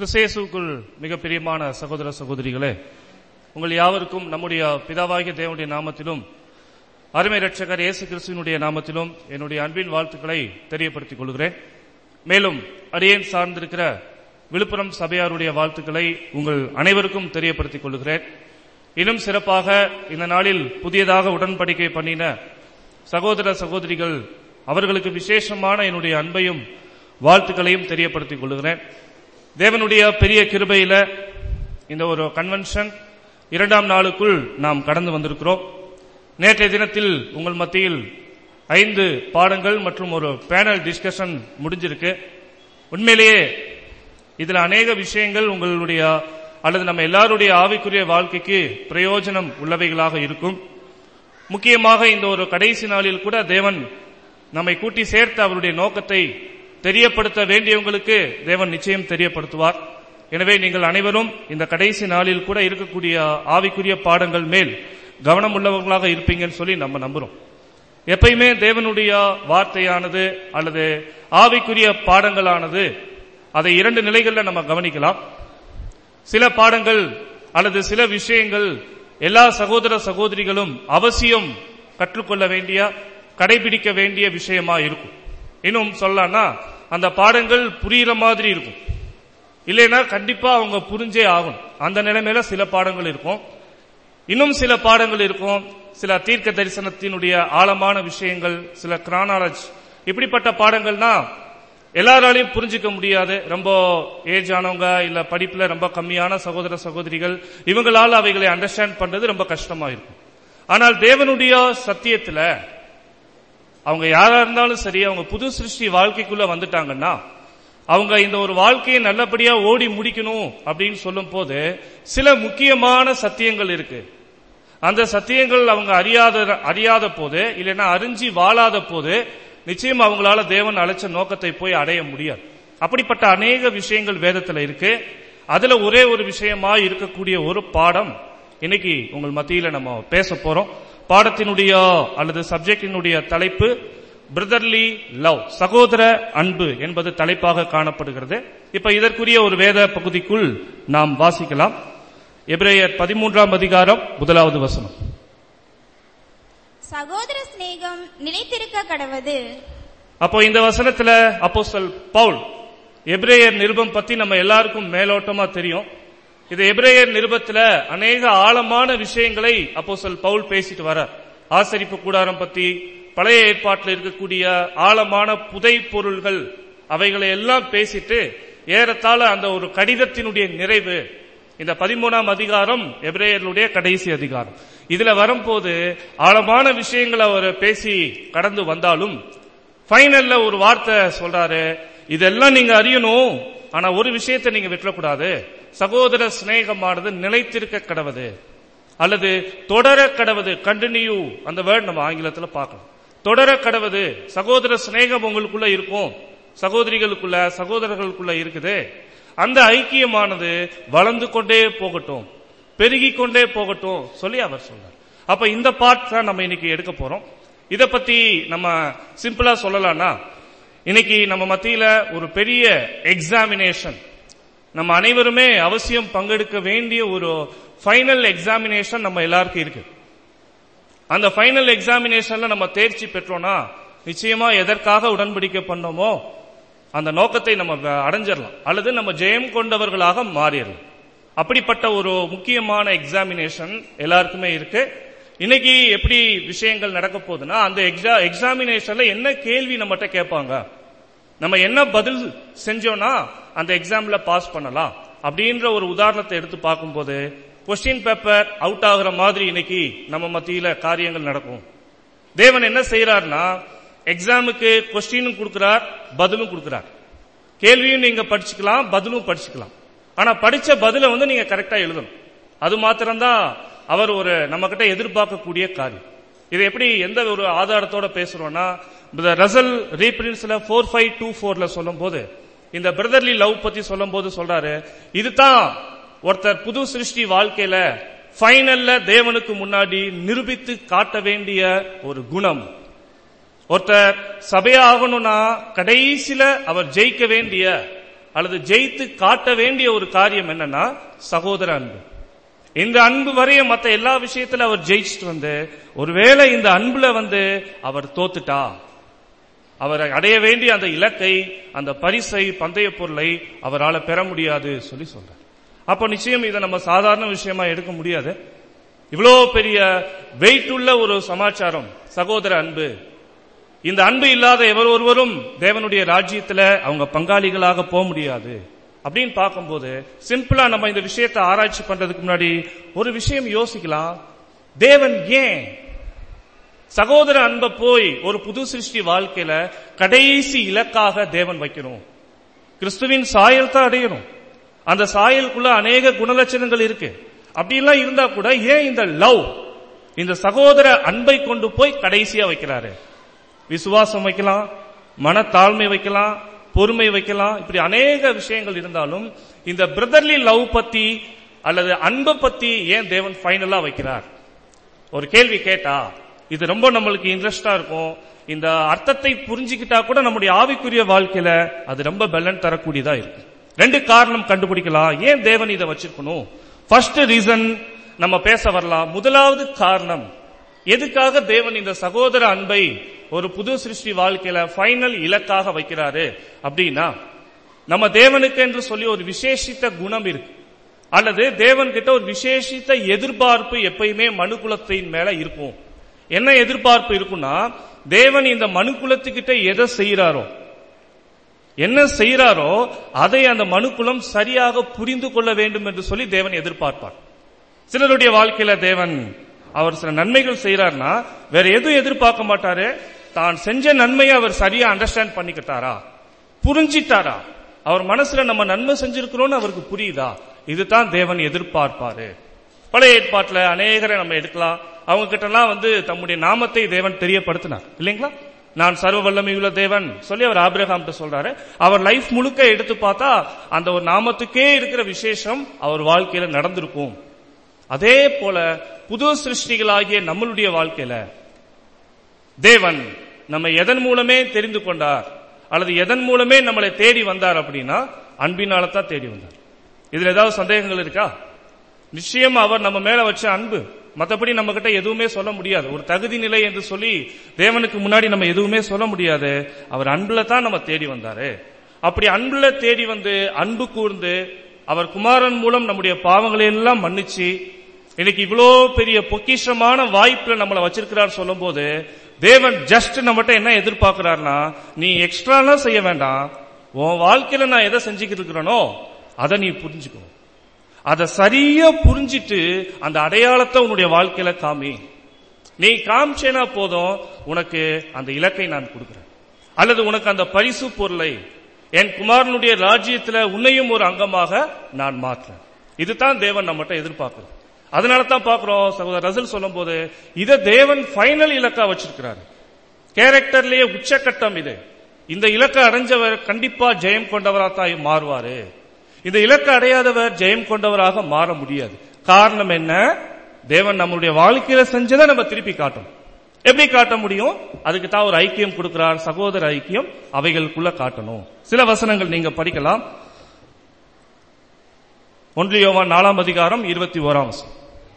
கிறிஸ்தேசுக்குள் மிக பிரியமான சகோதர சகோதரிகளே உங்கள் யாவருக்கும் நம்முடைய பிதாவாகிய தேவனுடைய நாமத்திலும் அருமை ரட்சகர் இயேசு கிறிஸ்துவினுடைய நாமத்திலும் என்னுடைய அன்பின் வாழ்த்துக்களை தெரியப்படுத்திக் கொள்கிறேன் மேலும் அடியேன் சார்ந்திருக்கிற விழுப்புரம் சபையாருடைய வாழ்த்துக்களை உங்கள் அனைவருக்கும் தெரியப்படுத்திக் கொள்கிறேன் இன்னும் சிறப்பாக இந்த நாளில் புதியதாக உடன்படிக்கை பண்ணின சகோதர சகோதரிகள் அவர்களுக்கு விசேஷமான என்னுடைய அன்பையும் வாழ்த்துக்களையும் தெரியப்படுத்திக் கொள்கிறேன் தேவனுடைய பெரிய கிருபையில இந்த ஒரு கன்வென்ஷன் இரண்டாம் நாளுக்குள் நாம் கடந்து வந்திருக்கிறோம் நேற்றைய தினத்தில் உங்கள் மத்தியில் ஐந்து பாடங்கள் மற்றும் ஒரு பேனல் டிஸ்கஷன் முடிஞ்சிருக்கு உண்மையிலேயே இதுல அநேக விஷயங்கள் உங்களுடைய அல்லது நம்ம எல்லாருடைய ஆவிக்குரிய வாழ்க்கைக்கு பிரயோஜனம் உள்ளவைகளாக இருக்கும் முக்கியமாக இந்த ஒரு கடைசி நாளில் கூட தேவன் நம்மை கூட்டி சேர்த்து அவருடைய நோக்கத்தை தெரியப்படுத்த வேண்டியவங்களுக்கு தேவன் நிச்சயம் தெரியப்படுத்துவார் எனவே நீங்கள் அனைவரும் இந்த கடைசி நாளில் கூட இருக்கக்கூடிய ஆவிக்குரிய பாடங்கள் மேல் கவனம் உள்ளவர்களாக இருப்பீங்கன்னு சொல்லி நம்ம நம்புறோம் எப்பயுமே தேவனுடைய வார்த்தையானது அல்லது ஆவிக்குரிய பாடங்களானது அதை இரண்டு நிலைகளில் நம்ம கவனிக்கலாம் சில பாடங்கள் அல்லது சில விஷயங்கள் எல்லா சகோதர சகோதரிகளும் அவசியம் கற்றுக்கொள்ள வேண்டிய கடைபிடிக்க வேண்டிய விஷயமா இருக்கும் இன்னும் சொல்லலாம்னா அந்த பாடங்கள் புரியுற மாதிரி இருக்கும் இல்லைன்னா கண்டிப்பா அவங்க புரிஞ்சே ஆகும் அந்த நிலைமையில சில பாடங்கள் இருக்கும் இன்னும் சில பாடங்கள் இருக்கும் சில தீர்க்க தரிசனத்தினுடைய ஆழமான விஷயங்கள் சில கிரானாலஜ் இப்படிப்பட்ட பாடங்கள்னா எல்லாராலையும் புரிஞ்சுக்க முடியாது ரொம்ப ஏஜ் ஆனவங்க இல்ல படிப்புல ரொம்ப கம்மியான சகோதர சகோதரிகள் இவங்களால அவைகளை அண்டர்ஸ்டாண்ட் பண்றது ரொம்ப கஷ்டமா இருக்கும் ஆனால் தேவனுடைய சத்தியத்துல அவங்க யாரா இருந்தாலும் சரி அவங்க புது சிருஷ்டி வாழ்க்கைக்குள்ள வந்துட்டாங்கன்னா அவங்க இந்த ஒரு வாழ்க்கையை நல்லபடியா ஓடி முடிக்கணும் அப்படின்னு சொல்லும் போது சில முக்கியமான சத்தியங்கள் இருக்கு அந்த சத்தியங்கள் அவங்க அறியாத அறியாத போது இல்லைன்னா அறிஞ்சி வாழாத போது நிச்சயம் அவங்களால தேவன் அழைச்ச நோக்கத்தை போய் அடைய முடியாது அப்படிப்பட்ட அநேக விஷயங்கள் வேதத்துல இருக்கு அதுல ஒரே ஒரு விஷயமா இருக்கக்கூடிய ஒரு பாடம் இன்னைக்கு உங்கள் மத்தியில நம்ம பேச போறோம் பாடத்தினுடைய அல்லது சப்ஜெக்டினுடைய தலைப்பு பிரதர்லி லவ் சகோதர அன்பு என்பது தலைப்பாக காணப்படுகிறது இப்ப இதற்குரிய ஒரு வேத பகுதிக்குள் நாம் வாசிக்கலாம் எபிரேயர் பதிமூன்றாம் அதிகாரம் முதலாவது வசனம் சகோதர சிநேகம் நிலைத்திருக்க கடவது அப்போ இந்த வசனத்துல அப்போஸ்தல் பவுல் எபிரேயர் நிருபம் பத்தி நம்ம எல்லாருக்கும் மேலோட்டமா தெரியும் இது எபிரேயர் நிருபத்துல அநேக ஆழமான விஷயங்களை அப்போஸ்தல் பவுல் பேசிட்டு வர ஆசரிப்பு கூடாரம் பத்தி பழைய ஏற்பாட்டில் இருக்கக்கூடிய ஆழமான புதை பொருள்கள் அவைகளை எல்லாம் பேசிட்டு ஏறத்தாழ அந்த ஒரு கடிதத்தினுடைய நிறைவு இந்த பதிமூணாம் அதிகாரம் எபிரேயர்களுடைய கடைசி அதிகாரம் இதுல வரும்போது ஆழமான விஷயங்களை அவர் பேசி கடந்து வந்தாலும் ஃபைனல்ல ஒரு வார்த்தை சொல்றாரு இதெல்லாம் நீங்க அறியணும் ஆனா ஒரு விஷயத்தை நீங்க விட்டுறக்கூடாது சகோதர சிநேகமானது நிலைத்திருக்க கடவுது அல்லது தொடர கடவுது கண்டினியூ அந்த வேர்ட் நம்ம ஆங்கிலத்துல பார்க்கலாம் தொடர கடவுது சகோதர சிநேகம் உங்களுக்குள்ள இருக்கும் சகோதரிகளுக்குள்ள சகோதரர்களுக்குள்ள இருக்குது அந்த ஐக்கியமானது வளர்ந்து கொண்டே போகட்டும் பெருகி கொண்டே போகட்டும் சொல்லி அவர் சொன்னார் அப்ப இந்த பார்ட் தான் நம்ம இன்னைக்கு எடுக்க போறோம் இத பத்தி நம்ம சிம்பிளா சொல்லலாம்னா இன்னைக்கு நம்ம மத்தியில ஒரு பெரிய எக்ஸாமினேஷன் நம்ம அனைவருமே அவசியம் பங்கெடுக்க வேண்டிய ஒரு ஃபைனல் எக்ஸாமினேஷன் நம்ம எல்லாருக்கும் இருக்கு அந்த ஃபைனல் எக்ஸாமினேஷன்ல நம்ம தேர்ச்சி பெற்றோம்னா நிச்சயமா எதற்காக உடன்படிக்கை பண்ணோமோ அந்த நோக்கத்தை நம்ம அடைஞ்சிடலாம் அல்லது நம்ம ஜெயம் கொண்டவர்களாக மாறிடலாம் அப்படிப்பட்ட ஒரு முக்கியமான எக்ஸாமினேஷன் எல்லாருக்குமே இருக்கு இன்னைக்கு எப்படி விஷயங்கள் நடக்க போகுதுன்னா அந்த எக்ஸா எக்ஸாமினேஷன்ல என்ன கேள்வி நம்மகிட்ட கேட்பாங்க நம்ம என்ன பதில் செஞ்சோம்னா அந்த எக்ஸாம்ல பாஸ் பண்ணலாம் அப்படின்ற ஒரு உதாரணத்தை எடுத்து பார்க்கும்போது கொஸ்டின் பேப்பர் அவுட் ஆகுற மாதிரி இன்னைக்கு நம்ம மத்தியில காரியங்கள் நடக்கும் தேவன் என்ன செய்யறாருன்னா எக்ஸாமுக்கு கொஸ்டினும் கொடுக்கிறார் பதிலும் கொடுக்கிறார் கேள்வியும் நீங்க படிச்சுக்கலாம் பதிலும் படிச்சுக்கலாம் ஆனா படிச்ச பதில வந்து நீங்க கரெக்டா எழுதணும் அது மாத்திரம்தான் அவர் ஒரு நம்ம கிட்ட எதிர்பார்க்கக்கூடிய காரியம் இது எப்படி எந்த ஒரு ஆதாரத்தோட பேசுறோம்னா ரசல் ரீபிரின்ஸ்ல ஃபோர் ஃபைவ் டூ ஃபோர்ல சொல்லும் போது இந்த பிரதர்லி லவ் பத்தி சொல்லும் போது சொல்றாரு இதுதான் ஒருத்தர் புது சிருஷ்டி வாழ்க்கையில ஃபைனல்ல தேவனுக்கு முன்னாடி நிரூபித்து காட்ட வேண்டிய ஒரு குணம் ஒருத்தர் சபையாகணும்னா கடைசியில அவர் ஜெயிக்க வேண்டிய அல்லது ஜெயித்து காட்ட வேண்டிய ஒரு காரியம் என்னன்னா சகோதர அன்பு இந்த அன்பு வரைய மத்த எல்லா விஷயத்துல அவர் ஜெயிச்சுட்டு வந்து ஒருவேளை இந்த அன்புல வந்து அவர் தோத்துட்டா அவர் அடைய வேண்டிய அந்த இலக்கை அந்த பரிசை பந்தய பொருளை அவரால் பெற முடியாது சொல்லி சொல்றார் அப்ப நிச்சயம் இதை நம்ம சாதாரண விஷயமா எடுக்க முடியாது இவ்வளோ பெரிய வெயிட் உள்ள ஒரு சமாச்சாரம் சகோதர அன்பு இந்த அன்பு இல்லாத எவர் ஒருவரும் தேவனுடைய ராஜ்யத்துல அவங்க பங்காளிகளாக போக முடியாது அப்படின்னு பார்க்கும்போது சிம்பிளா நம்ம இந்த விஷயத்தை ஆராய்ச்சி பண்றதுக்கு முன்னாடி ஒரு விஷயம் யோசிக்கலாம் தேவன் ஏன் சகோதர அன்பை போய் ஒரு புது சிருஷ்டி வாழ்க்கையில கடைசி இலக்காக தேவன் வைக்கணும் கிறிஸ்துவின் சாயல் தான் அடையணும் அந்த சாயலுக்குள்ள அநேக குணலட்சணங்கள் இருக்கு அப்படிலாம் இருந்தா கூட ஏன் இந்த லவ் இந்த சகோதர அன்பை கொண்டு போய் கடைசியா வைக்கிறாரு விசுவாசம் வைக்கலாம் மனத்தாழ்மை வைக்கலாம் பொறுமை வைக்கலாம் இப்படி அநேக விஷயங்கள் இருந்தாலும் இந்த பிரதர்லி லவ் பத்தி அல்லது அன்பை பத்தி ஏன் தேவன் ஃபைனலா வைக்கிறார் ஒரு கேள்வி கேட்டா இது ரொம்ப நம்மளுக்கு இன்ட்ரெஸ்டா இருக்கும் இந்த அர்த்தத்தை புரிஞ்சுக்கிட்டா கூட நம்முடைய ஆவிக்குரிய வாழ்க்கையில அது ரொம்ப பலன் தரக்கூடியதா இருக்கும் ரெண்டு காரணம் கண்டுபிடிக்கலாம் ஏன் தேவன் இதை வச்சிருக்கணும் ஃபர்ஸ்ட் ரீசன் நம்ம பேச வரலாம் முதலாவது காரணம் எதுக்காக தேவன் இந்த சகோதர அன்பை ஒரு புது சிருஷ்டி வாழ்க்கையில ஃபைனல் இலக்காக வைக்கிறாரு அப்படின்னா நம்ம தேவனுக்கு என்று சொல்லி ஒரு விசேஷித்த குணம் இருக்கு அல்லது தேவன் கிட்ட ஒரு விசேஷித்த எதிர்பார்ப்பு எப்பயுமே மனுக்குலத்தின் மேல இருக்கும் என்ன எதிர்பார்ப்பு இருக்குன்னா தேவன் இந்த மனுக்குலத்துக்கிட்ட எதை செய்யறாரோ என்ன செய்யறாரோ அதை அந்த மனுக்குலம் சரியாக புரிந்து கொள்ள வேண்டும் என்று சொல்லி தேவன் எதிர்பார்ப்பார் சிலருடைய வாழ்க்கையில தேவன் அவர் சில நன்மைகள் செய்யறாருன்னா வேற எதுவும் எதிர்பார்க்க மாட்டாரு தான் செஞ்ச நன்மையை அவர் சரியா அண்டர்ஸ்டாண்ட் பண்ணிக்கிட்டாரா புரிஞ்சிட்டாரா அவர் மனசுல நம்ம நன்மை செஞ்சிருக்கிறோம்னு அவருக்கு புரியுதா இதுதான் தேவன் எதிர்பார்ப்பாரு பழைய ஏற்பாட்டுல அநேகரை நம்ம எடுக்கலாம் அவங்க கிட்ட எல்லாம் வந்து தம்முடைய நாமத்தை தேவன் தெரியப்படுத்தினார் இல்லைங்களா நான் சர்வ வல்லமையுள்ள தேவன் சொல்லி அவர் ஆபிரகாம் சொல்றாரு அவர் லைஃப் முழுக்க எடுத்து பார்த்தா அந்த ஒரு நாமத்துக்கே இருக்கிற விசேஷம் அவர் வாழ்க்கையில நடந்திருக்கும் அதே போல புது சிருஷ்டிகளாகிய நம்மளுடைய வாழ்க்கையில தேவன் நம்ம எதன் மூலமே தெரிந்து கொண்டார் அல்லது எதன் மூலமே நம்மளை தேடி வந்தார் அப்படின்னா அன்பினால தான் தேடி வந்தார் இதுல ஏதாவது சந்தேகங்கள் இருக்கா நிச்சயம் அவர் நம்ம மேல வச்ச அன்பு மற்றபடி நம்ம கிட்ட எதுவுமே சொல்ல முடியாது ஒரு தகுதி நிலை என்று சொல்லி தேவனுக்கு முன்னாடி நம்ம எதுவுமே சொல்ல முடியாது அவர் அன்புல தான் நம்ம தேடி வந்தாரு அப்படி அன்புல தேடி வந்து அன்பு கூர்ந்து அவர் குமாரன் மூலம் நம்முடைய பாவங்களை எல்லாம் மன்னிச்சு இன்னைக்கு இவ்வளோ பெரிய பொக்கிஷமான வாய்ப்புல நம்மளை வச்சிருக்கிறார் சொல்லும் போது தேவன் ஜஸ்ட் நம்மகிட்ட என்ன எதிர்பார்க்கிறார்னா நீ எக்ஸ்ட்ராலாம் செய்ய வேண்டாம் உன் வாழ்க்கையில நான் எதை செஞ்சுக்கிட்டு இருக்கிறேனோ அதை நீ புரிஞ்சுக்கணும் அதை சரியா புரிஞ்சிட்டு அந்த அடையாளத்தை உன்னுடைய வாழ்க்கையில காமி நீ காமிச்சேனா போதும் உனக்கு அந்த இலக்கை நான் கொடுக்கிறேன் அல்லது உனக்கு அந்த பரிசு பொருளை என் குமாரனுடைய ராஜ்யத்துல உன்னையும் ஒரு அங்கமாக நான் மாற்றேன் இதுதான் தேவன் நம்மகிட்ட எதிர்பார்க்கிறோம் அதனால தான் பாக்குறோம் சகோதரர் ரசல் சொல்லும் போது இதை தேவன் ஃபைனல் இலக்கா வச்சிருக்கிறாரு கேரக்டர்லயே உச்சக்கட்டம் இது இந்த இலக்கை அடைஞ்சவர் கண்டிப்பா ஜெயம் கொண்டவரா தான் மாறுவாரு இந்த இலக்கை அடையாதவர் ஜெயம் கொண்டவராக மாற முடியாது காரணம் என்ன தேவன் நம்மளுடைய வாழ்க்கையில செஞ்சதை நம்ம திருப்பி காட்டணும் எப்படி காட்ட முடியும் அதுக்கு தான் ஒரு ஐக்கியம் கொடுக்கிறார் சகோதர ஐக்கியம் அவைகளுக்குள்ள காட்டணும் சில வசனங்கள் நீங்க படிக்கலாம் ஒன்றியோவான் நாலாம் அதிகாரம் இருபத்தி ஓராம் வசனம்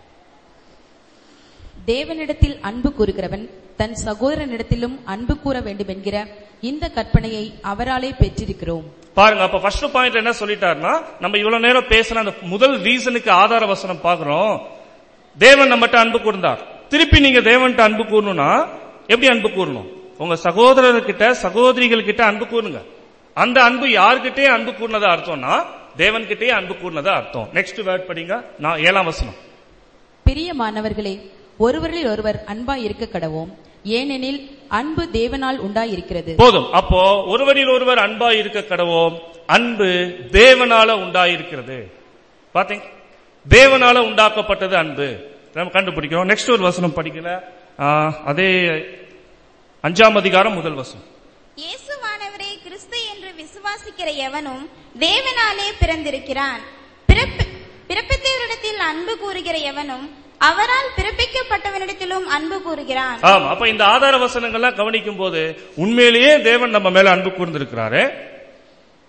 தேவனிடத்தில் அன்பு கூறுகிறவன் தன் சகோதரனிடத்திலும் அன்பு கூற வேண்டும் என்கிற இந்த கற்பனையை அவராலே பெற்றிருக்கிறோம் பாருங்க அப்ப ஃபர்ஸ்ட் பாயிண்ட் என்ன சொல்லிட்டாருன்னா நம்ம இவ்வளவு நேரம் பேசின அந்த முதல் ரீசனுக்கு ஆதார வசனம் பாக்குறோம் தேவன் நம்மகிட்ட அன்பு கூர்ந்தார் திருப்பி நீங்க தேவன்கிட்ட அன்பு கூறணும்னா எப்படி அன்பு கூறணும் உங்க சகோதரர்கிட்ட சகோதரிகள் கிட்ட அன்பு கூறுங்க அந்த அன்பு யாருக்கிட்டே அன்பு கூர்னதா அர்த்தம்னா தேவன்கிட்டயே அன்பு கூர்னதா அர்த்தம் நெக்ஸ்ட் வேர்ட் படிங்க நான் ஏழாம் வசனம் பிரியமானவர்களே ஒருவரில் ஒருவர் அன்பாய் இருக்க கடவோம் ஏனெனில் அன்பு தேவனால் உண்டாயிருக்கிறது போதும் அப்போ ஒருவரில் ஒருவர் அன்பா இருக்க கடவோம் அன்பு தேவனால உண்டாயிருக்கிறது பாத்தீங்க தேவனால உண்டாக்கப்பட்டது அன்பு நம்ம கண்டுபிடிக்கிறோம் நெக்ஸ்ட் ஒரு வசனம் படிக்கல ஆ, அதே அஞ்சாம் அதிகாரம் முதல் வசனம் இயேசுவானவரே கிறிஸ்து என்று விசுவாசிக்கிற எவனும் தேவனாலே பிறந்திருக்கிறான் பிறப்பு- பிறப்பித்தவரிடத்தில் அன்பு கூறுகிற எவனும் அவரால் பிறப்பிக்கப்பட்டவனிடத்திலும் அன்பு கூறுகிறான் ஆமா அப்ப இந்த ஆதார வசனங்கள்லாம் கவனிக்கும் போது உண்மையிலேயே தேவன் நம்ம மேல அன்பு கூர்ந்திருக்கிறாரு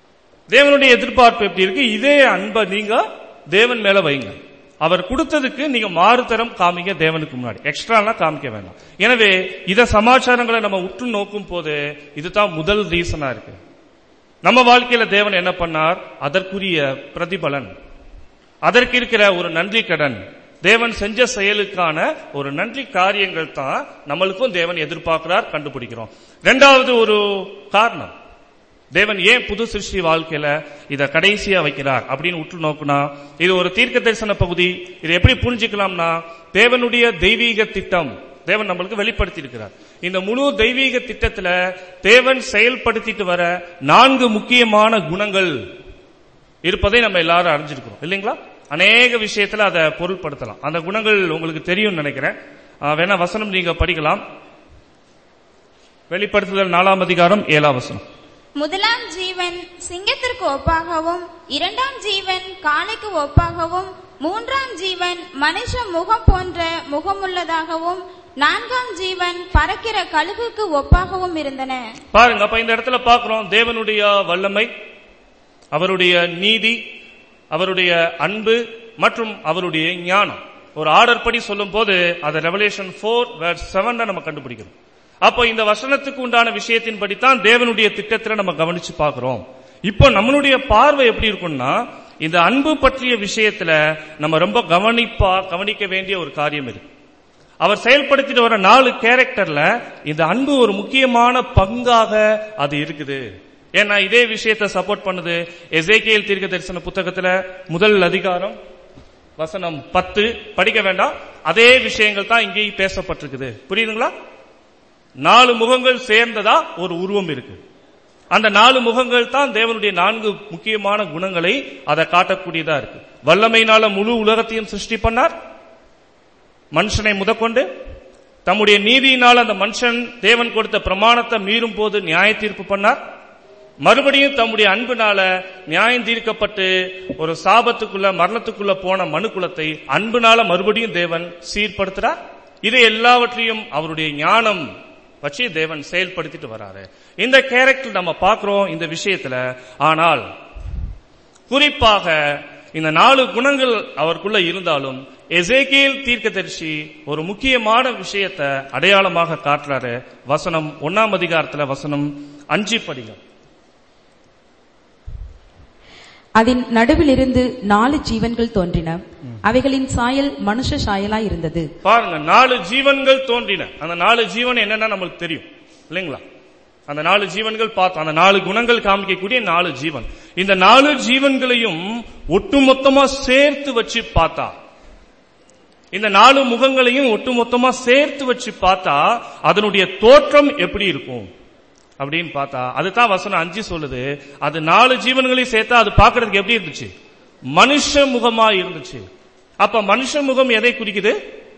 தேவனுடைய எதிர்பார்ப்பு எப்படி இருக்கு இதே அன்பை நீங்க தேவன் மேல வைங்க அவர் கொடுத்ததுக்கு நீங்க மாறுதரம் காமிங்க தேவனுக்கு முன்னாடி எக்ஸ்ட்ராலாம் காமிக்க வேண்டாம் எனவே இத சமாச்சாரங்களை நம்ம உற்று நோக்கும் போது இதுதான் முதல் ரீசனா இருக்கு நம்ம வாழ்க்கையில தேவன் என்ன பண்ணார் அதற்குரிய பிரதிபலன் அதற்கு இருக்கிற ஒரு நன்றி கடன் தேவன் செஞ்ச செயலுக்கான ஒரு நன்றி காரியங்கள் தான் நம்மளுக்கும் தேவன் எதிர்பார்க்கிறார் கண்டுபிடிக்கிறோம் ரெண்டாவது ஒரு காரணம் தேவன் ஏன் புது சிருஷ்டி வாழ்க்கையில இத கடைசியா வைக்கிறார் அப்படின்னு உற்று நோக்குனா இது ஒரு தீர்க்க தரிசன பகுதி இதை எப்படி புரிஞ்சுக்கலாம்னா தேவனுடைய தெய்வீக திட்டம் தேவன் நம்மளுக்கு வெளிப்படுத்தி இருக்கிறார் இந்த முழு தெய்வீக திட்டத்துல தேவன் செயல்படுத்திட்டு வர நான்கு முக்கியமான குணங்கள் இருப்பதை நம்ம எல்லாரும் அறிஞ்சிருக்கிறோம் இல்லைங்களா அநேக விஷயத்துல அதை பொருள்படுத்தலாம் அந்த குணங்கள் உங்களுக்கு தெரியும் நினைக்கிறேன் ஆ, வேணா வசனம் நீங்க படிக்கலாம் வெளிப்படுத்துதல் நாலாம் அதிகாரம் ஏழாம் வசனம் முதலாம் ஜீவன் சிங்கத்திற்கு ஒப்பாகவும் இரண்டாம் ஜீவன் காளைக்கு ஒப்பாகவும் மூன்றாம் ஜீவன் மனுஷ முகம் போன்ற முகமுள்ளதாகவும் நான்காம் ஜீவன் பறக்கிற கழுகுக்கு ஒப்பாகவும் இருந்தன பாருங்க அப்ப இந்த இடத்துல பார்க்கிறோம் தேவனுடைய வல்லமை அவருடைய நீதி அவருடைய அன்பு மற்றும் அவருடைய ஞானம் ஒரு ஆர்டர் படி சொல்லும் போது அதை ரெவலேஷன் போர் வேர் செவன் நம்ம கண்டுபிடிக்கிறோம் அப்போ இந்த வசனத்துக்கு உண்டான விஷயத்தின் படித்தான் தேவனுடைய திட்டத்துல நம்ம கவனிச்சு பார்க்கிறோம் இப்போ நம்மளுடைய பார்வை எப்படி இருக்கும்னா இந்த அன்பு பற்றிய விஷயத்துல நம்ம ரொம்ப கவனிப்பா கவனிக்க வேண்டிய ஒரு காரியம் இருக்கு அவர் செயல்படுத்திட்டு வர நாலு கேரக்டர்ல இந்த அன்பு ஒரு முக்கியமான பங்காக அது இருக்குது ஏன்னா இதே விஷயத்தை சப்போர்ட் பண்ணுது எசேக்கியேல் தீர்க்க தரிசன புத்தகத்துல முதல் அதிகாரம் வசனம் பத்து படிக்க வேண்டாம் அதே விஷயங்கள் தான் இங்கேயும் பேசப்பட்டிருக்குது புரியுதுங்களா நாலு முகங்கள் சேர்ந்ததா ஒரு உருவம் இருக்கு அந்த நாலு முகங்கள் தான் தேவனுடைய நான்கு முக்கியமான குணங்களை அதை காட்டக்கூடியதா இருக்கு வல்லமையினால முழு உலகத்தையும் சிருஷ்டி பண்ணார் மனுஷனை முதற்கொண்டு தம்முடைய நீதியினால் அந்த மனுஷன் தேவன் கொடுத்த பிரமாணத்தை மீறும் போது நியாய தீர்ப்பு பண்ணார் மறுபடியும் தம்முடைய அன்புனால நியாயம் தீர்க்கப்பட்டு ஒரு சாபத்துக்குள்ள மரணத்துக்குள்ள போன மனு குலத்தை அன்புனால மறுபடியும் தேவன் சீர்படுத்துறார் இது எல்லாவற்றையும் அவருடைய ஞானம் வச்சு தேவன் செயல்படுத்திட்டு வராரு இந்த கேரக்டர் நம்ம பார்க்கிறோம் இந்த விஷயத்துல ஆனால் குறிப்பாக இந்த நாலு குணங்கள் அவருக்குள்ள இருந்தாலும் எசேக்கியேல் தீர்க்கதரிசி ஒரு முக்கியமான விஷயத்தை அடையாளமாக காட்டுறாரு வசனம் ஒன்னாம் அதிகாரத்துல வசனம் அஞ்சு படிங்க அதன் நடுவிலிருந்து நாலு ஜீவன்கள் தோன்றின அவைகளின் சாயல் மனுஷ சாயலாய் இருந்தது பாருங்க நாலு ஜீவன்கள் தோன்றின அந்த நாலு ஜீவன் என்னன்னா நம்மளுக்கு தெரியும் இல்லைங்களா அந்த நாலு ஜீவன்கள் பார்த்தோம் அந்த நாலு குணங்கள் காமிக்கக்கூடிய நாலு ஜீவன் இந்த நாலு ஜீவன்களையும் ஒட்டுமொத்தமா சேர்த்து வச்சு பார்த்தா இந்த நாலு முகங்களையும் ஒட்டுமொத்தமா சேர்த்து வச்சு பார்த்தா அதனுடைய தோற்றம் எப்படி இருக்கும் அப்படின்னு பார்த்தா அதுதான் வசனம் அஞ்சு சொல்லுது அது நாலு ஜீவன்களையும் சேர்த்தா அது பார்க்கிறதுக்கு எப்படி இருந்துச்சு மனுஷ முகமா இருந்துச்சு அப்ப மனுஷ முகம் எதை குறிக்குது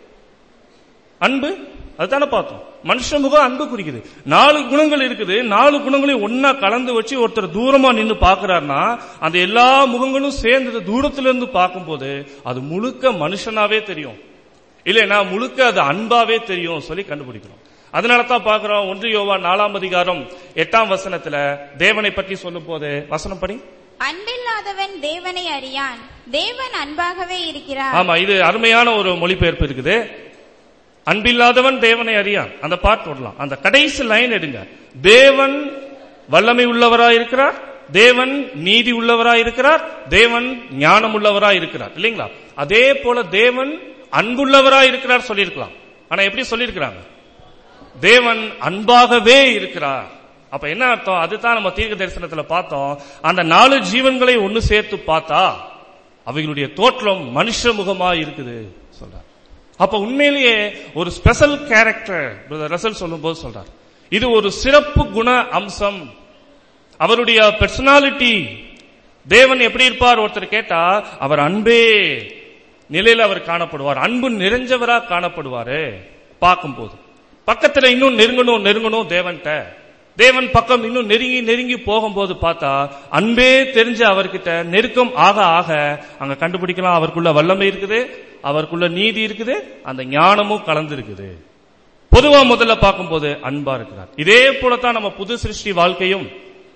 அன்பு அதுதானே பார்த்தோம் மனுஷ முகம் அன்பு குறிக்குது நாலு குணங்கள் இருக்குது நாலு குணங்களையும் ஒன்னா கலந்து வச்சு ஒருத்தர் தூரமா நின்னு பாக்குறாருன்னா அந்த எல்லா முகங்களும் சேர்ந்தது தூரத்துல இருந்து பார்க்கும்போது அது முழுக்க மனுஷனாவே தெரியும் இல்லைன்னா முழுக்க அது அன்பாவே தெரியும் சொல்லி கண்டுபிடிக்கிறோம் அதனால தான் பாக்குறோம் ஒன்று யோவா நாலாம் அதிகாரம் எட்டாம் வசனத்துல தேவனை பற்றி சொல்லும் போது வசனம் படி அன்பில்லாதவன் தேவனை அறியான் தேவன் அன்பாகவே இருக்கிறார் ஆமா இது அருமையான ஒரு மொழிபெயர்ப்பு இருக்குது அன்பில்லாதவன் தேவனை அறியான் அந்த பாட்டு விடலாம் அந்த கடைசி லைன் எடுங்க தேவன் வல்லமை உள்ளவராய் இருக்கிறார் தேவன் நீதி உள்ளவராய் இருக்கிறார் தேவன் ஞானம் உள்ளவராய் இருக்கிறார் இல்லைங்களா அதே போல தேவன் அன்புள்ளவராய் இருக்கிறார் சொல்லியிருக்கலாம் ஆனா எப்படி சொல்லியிருக்கிறாங்க தேவன் அன்பாகவே இருக்கிறார் அப்ப என்ன அர்த்தம் அதுதான் நம்ம தீர்க்க தரிசனத்துல பார்த்தோம் அந்த நாலு ஜீவன்களை ஒன்னு சேர்த்து பார்த்தா அவைகளுடைய தோற்றம் மனுஷ முகமா இருக்குது சொல்றார் அப்ப உண்மையிலேயே ஒரு ஸ்பெஷல் கேரக்டர் ரசல் சொல்லும் போது சொல்றார் இது ஒரு சிறப்பு குண அம்சம் அவருடைய பெர்சனாலிட்டி தேவன் எப்படி இருப்பார் ஒருத்தர் கேட்டா அவர் அன்பே நிலையில அவர் காணப்படுவார் அன்பு நிறைஞ்சவரா காணப்படுவாரு பார்க்கும்போது பக்கத்துல இன்னும் நெருங்கணும் நெருங்கணும் தேவன்கிட்ட தேவன் பக்கம் இன்னும் நெருங்கி நெருங்கி போகும்போது பார்த்தா அன்பே தெரிஞ்ச அவர்கிட்ட நெருக்கம் ஆக ஆக அங்க கண்டுபிடிக்கலாம் அவருக்குள்ள வல்லமை இருக்குது அவருக்குள்ள நீதி இருக்குது அந்த ஞானமும் கலந்து இருக்குது பொதுவா முதல்ல பார்க்கும்போது அன்பா இருக்கிறார் இதே போலத்தான் நம்ம புது சிருஷ்டி வாழ்க்கையும்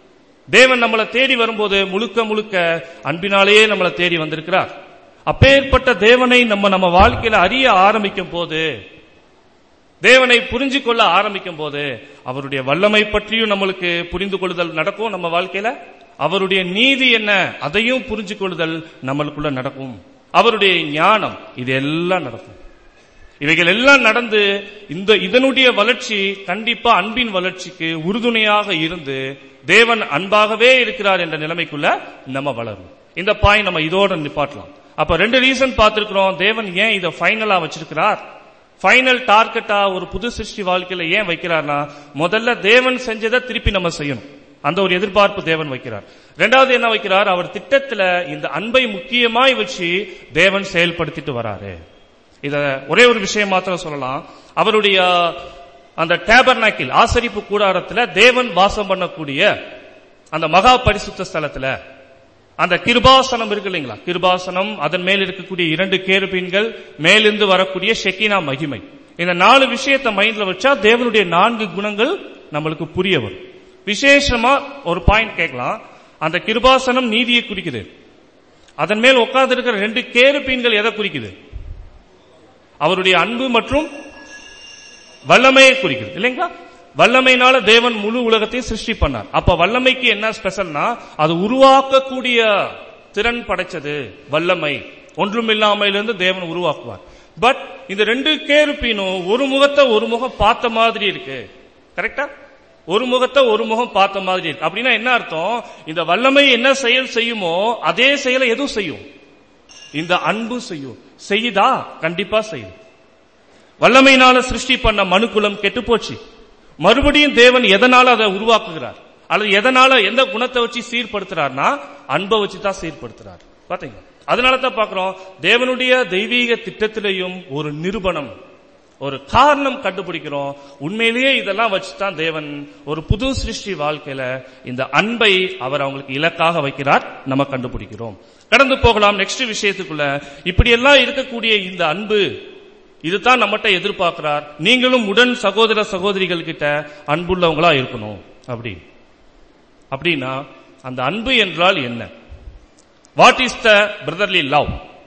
தேவன் நம்மளை தேடி வரும்போது முழுக்க முழுக்க அன்பினாலேயே நம்மளை தேடி வந்திருக்கிறார் அப்பேற்பட்ட தேவனை நம்ம நம்ம வாழ்க்கையில அறிய ஆரம்பிக்கும் போது தேவனை புரிஞ்சு கொள்ள ஆரம்பிக்கும் போது அவருடைய வல்லமை பற்றியும் நம்மளுக்கு புரிந்து கொள்ளுதல் நடக்கும் நம்ம வாழ்க்கையில அவருடைய நீதி என்ன அதையும் புரிஞ்சு கொள்ளுதல் நம்மளுக்குள்ள நடக்கும் அவருடைய ஞானம் இது எல்லாம் நடக்கும் இவைகள் எல்லாம் நடந்து இந்த இதனுடைய வளர்ச்சி கண்டிப்பா அன்பின் வளர்ச்சிக்கு உறுதுணையாக இருந்து தேவன் அன்பாகவே இருக்கிறார் என்ற நிலைமைக்குள்ள நம்ம வளரும் இந்த பாய் நம்ம இதோட நிப்பாட்டலாம் அப்ப ரெண்டு ரீசன் பார்த்திருக்கிறோம் தேவன் ஏன் இதை ஃபைனலா வச்சிருக்கிறார் ஃபைனல் டார்கெட்டா ஒரு புது சிருஷ்டி வாழ்க்கையில ஏன் வைக்கிறார்னா முதல்ல தேவன் செஞ்சதை திருப்பி நம்ம செய்யணும் அந்த ஒரு எதிர்பார்ப்பு தேவன் வைக்கிறார் ரெண்டாவது என்ன வைக்கிறார் அவர் திட்டத்துல இந்த அன்பை முக்கியமாய் வச்சு தேவன் செயல்படுத்திட்டு வராரு இத ஒரே ஒரு விஷயம் மாத்திரம் சொல்லலாம் அவருடைய அந்த டேபர்னாக்கில் ஆசரிப்பு கூடாரத்துல தேவன் வாசம் பண்ணக்கூடிய அந்த மகா பரிசுத்த ஸ்தலத்துல அந்த கிருபாசனம் இருக்கு இல்லைங்களா கிருபாசனம் அதன் மேல் இருக்கக்கூடிய இரண்டு கேருபீன்கள் மேலிருந்து வரக்கூடிய ஷெக்கினா மகிமை இந்த நாலு விஷயத்தை மைண்ட்ல வச்சா தேவனுடைய நான்கு குணங்கள் நம்மளுக்கு புரிய வரும் விசேஷமா ஒரு பாயிண்ட் கேட்கலாம் அந்த கிருபாசனம் நீதியை குறிக்குது அதன் மேல் உட்கார்ந்து இருக்கிற ரெண்டு கேருபீன்கள் எதை குறிக்குது அவருடைய அன்பு மற்றும் வல்லமையை குறிக்குது இல்லைங்களா வல்லமைனால தேவன் முழு உலகத்தையும் சிருஷ்டி பண்ணார் அப்ப வல்லமைக்கு என்ன ஸ்பெஷல்னா அது உருவாக்கக்கூடிய திறன் படைச்சது வல்லமை ஒன்றுமில்லாமையிலிருந்து தேவன் உருவாக்குவார் பட் இந்த ரெண்டு கேருப்பினும் ஒரு முகத்தை ஒரு முகம் பார்த்த மாதிரி இருக்கு கரெக்டா ஒரு முகத்தை ஒரு முகம் பார்த்த மாதிரி இருக்கு அப்படின்னா என்ன அர்த்தம் இந்த வல்லமை என்ன செயல் செய்யுமோ அதே செயலை எதுவும் செய்யும் இந்த அன்பு செய்யும் செய்யுதா கண்டிப்பா செய்யும் வல்லமையினால சிருஷ்டி பண்ண மனுக்குலம் கெட்டு போச்சு மறுபடியும் தேவன் எதனால அதை உருவாக்குகிறார் அல்லது எதனால எந்த குணத்தை வச்சு சீர்படுத்துறார்னா அன்பை வச்சு தான் சீர்படுத்துறார் பாத்தீங்க அதனால தான் பாக்குறோம் தேவனுடைய தெய்வீக திட்டத்திலையும் ஒரு நிரூபணம் ஒரு காரணம் கண்டுபிடிக்கிறோம் உண்மையிலேயே இதெல்லாம் வச்சுதான் தேவன் ஒரு புது சிருஷ்டி வாழ்க்கையில இந்த அன்பை அவர் அவங்களுக்கு இலக்காக வைக்கிறார் நம்ம கண்டுபிடிக்கிறோம் கடந்து போகலாம் நெக்ஸ்ட் விஷயத்துக்குள்ள இப்படியெல்லாம் இருக்கக்கூடிய இந்த அன்பு இதுதான் நம்மகிட்ட எதிர்பார்க்கிறார் நீங்களும் உடன் சகோதர சகோதரிகள் கிட்ட அன்புள்ளவங்களா இருக்கணும் அப்படி அப்படின்னா அந்த அன்பு என்றால் என்ன what is the brotherly love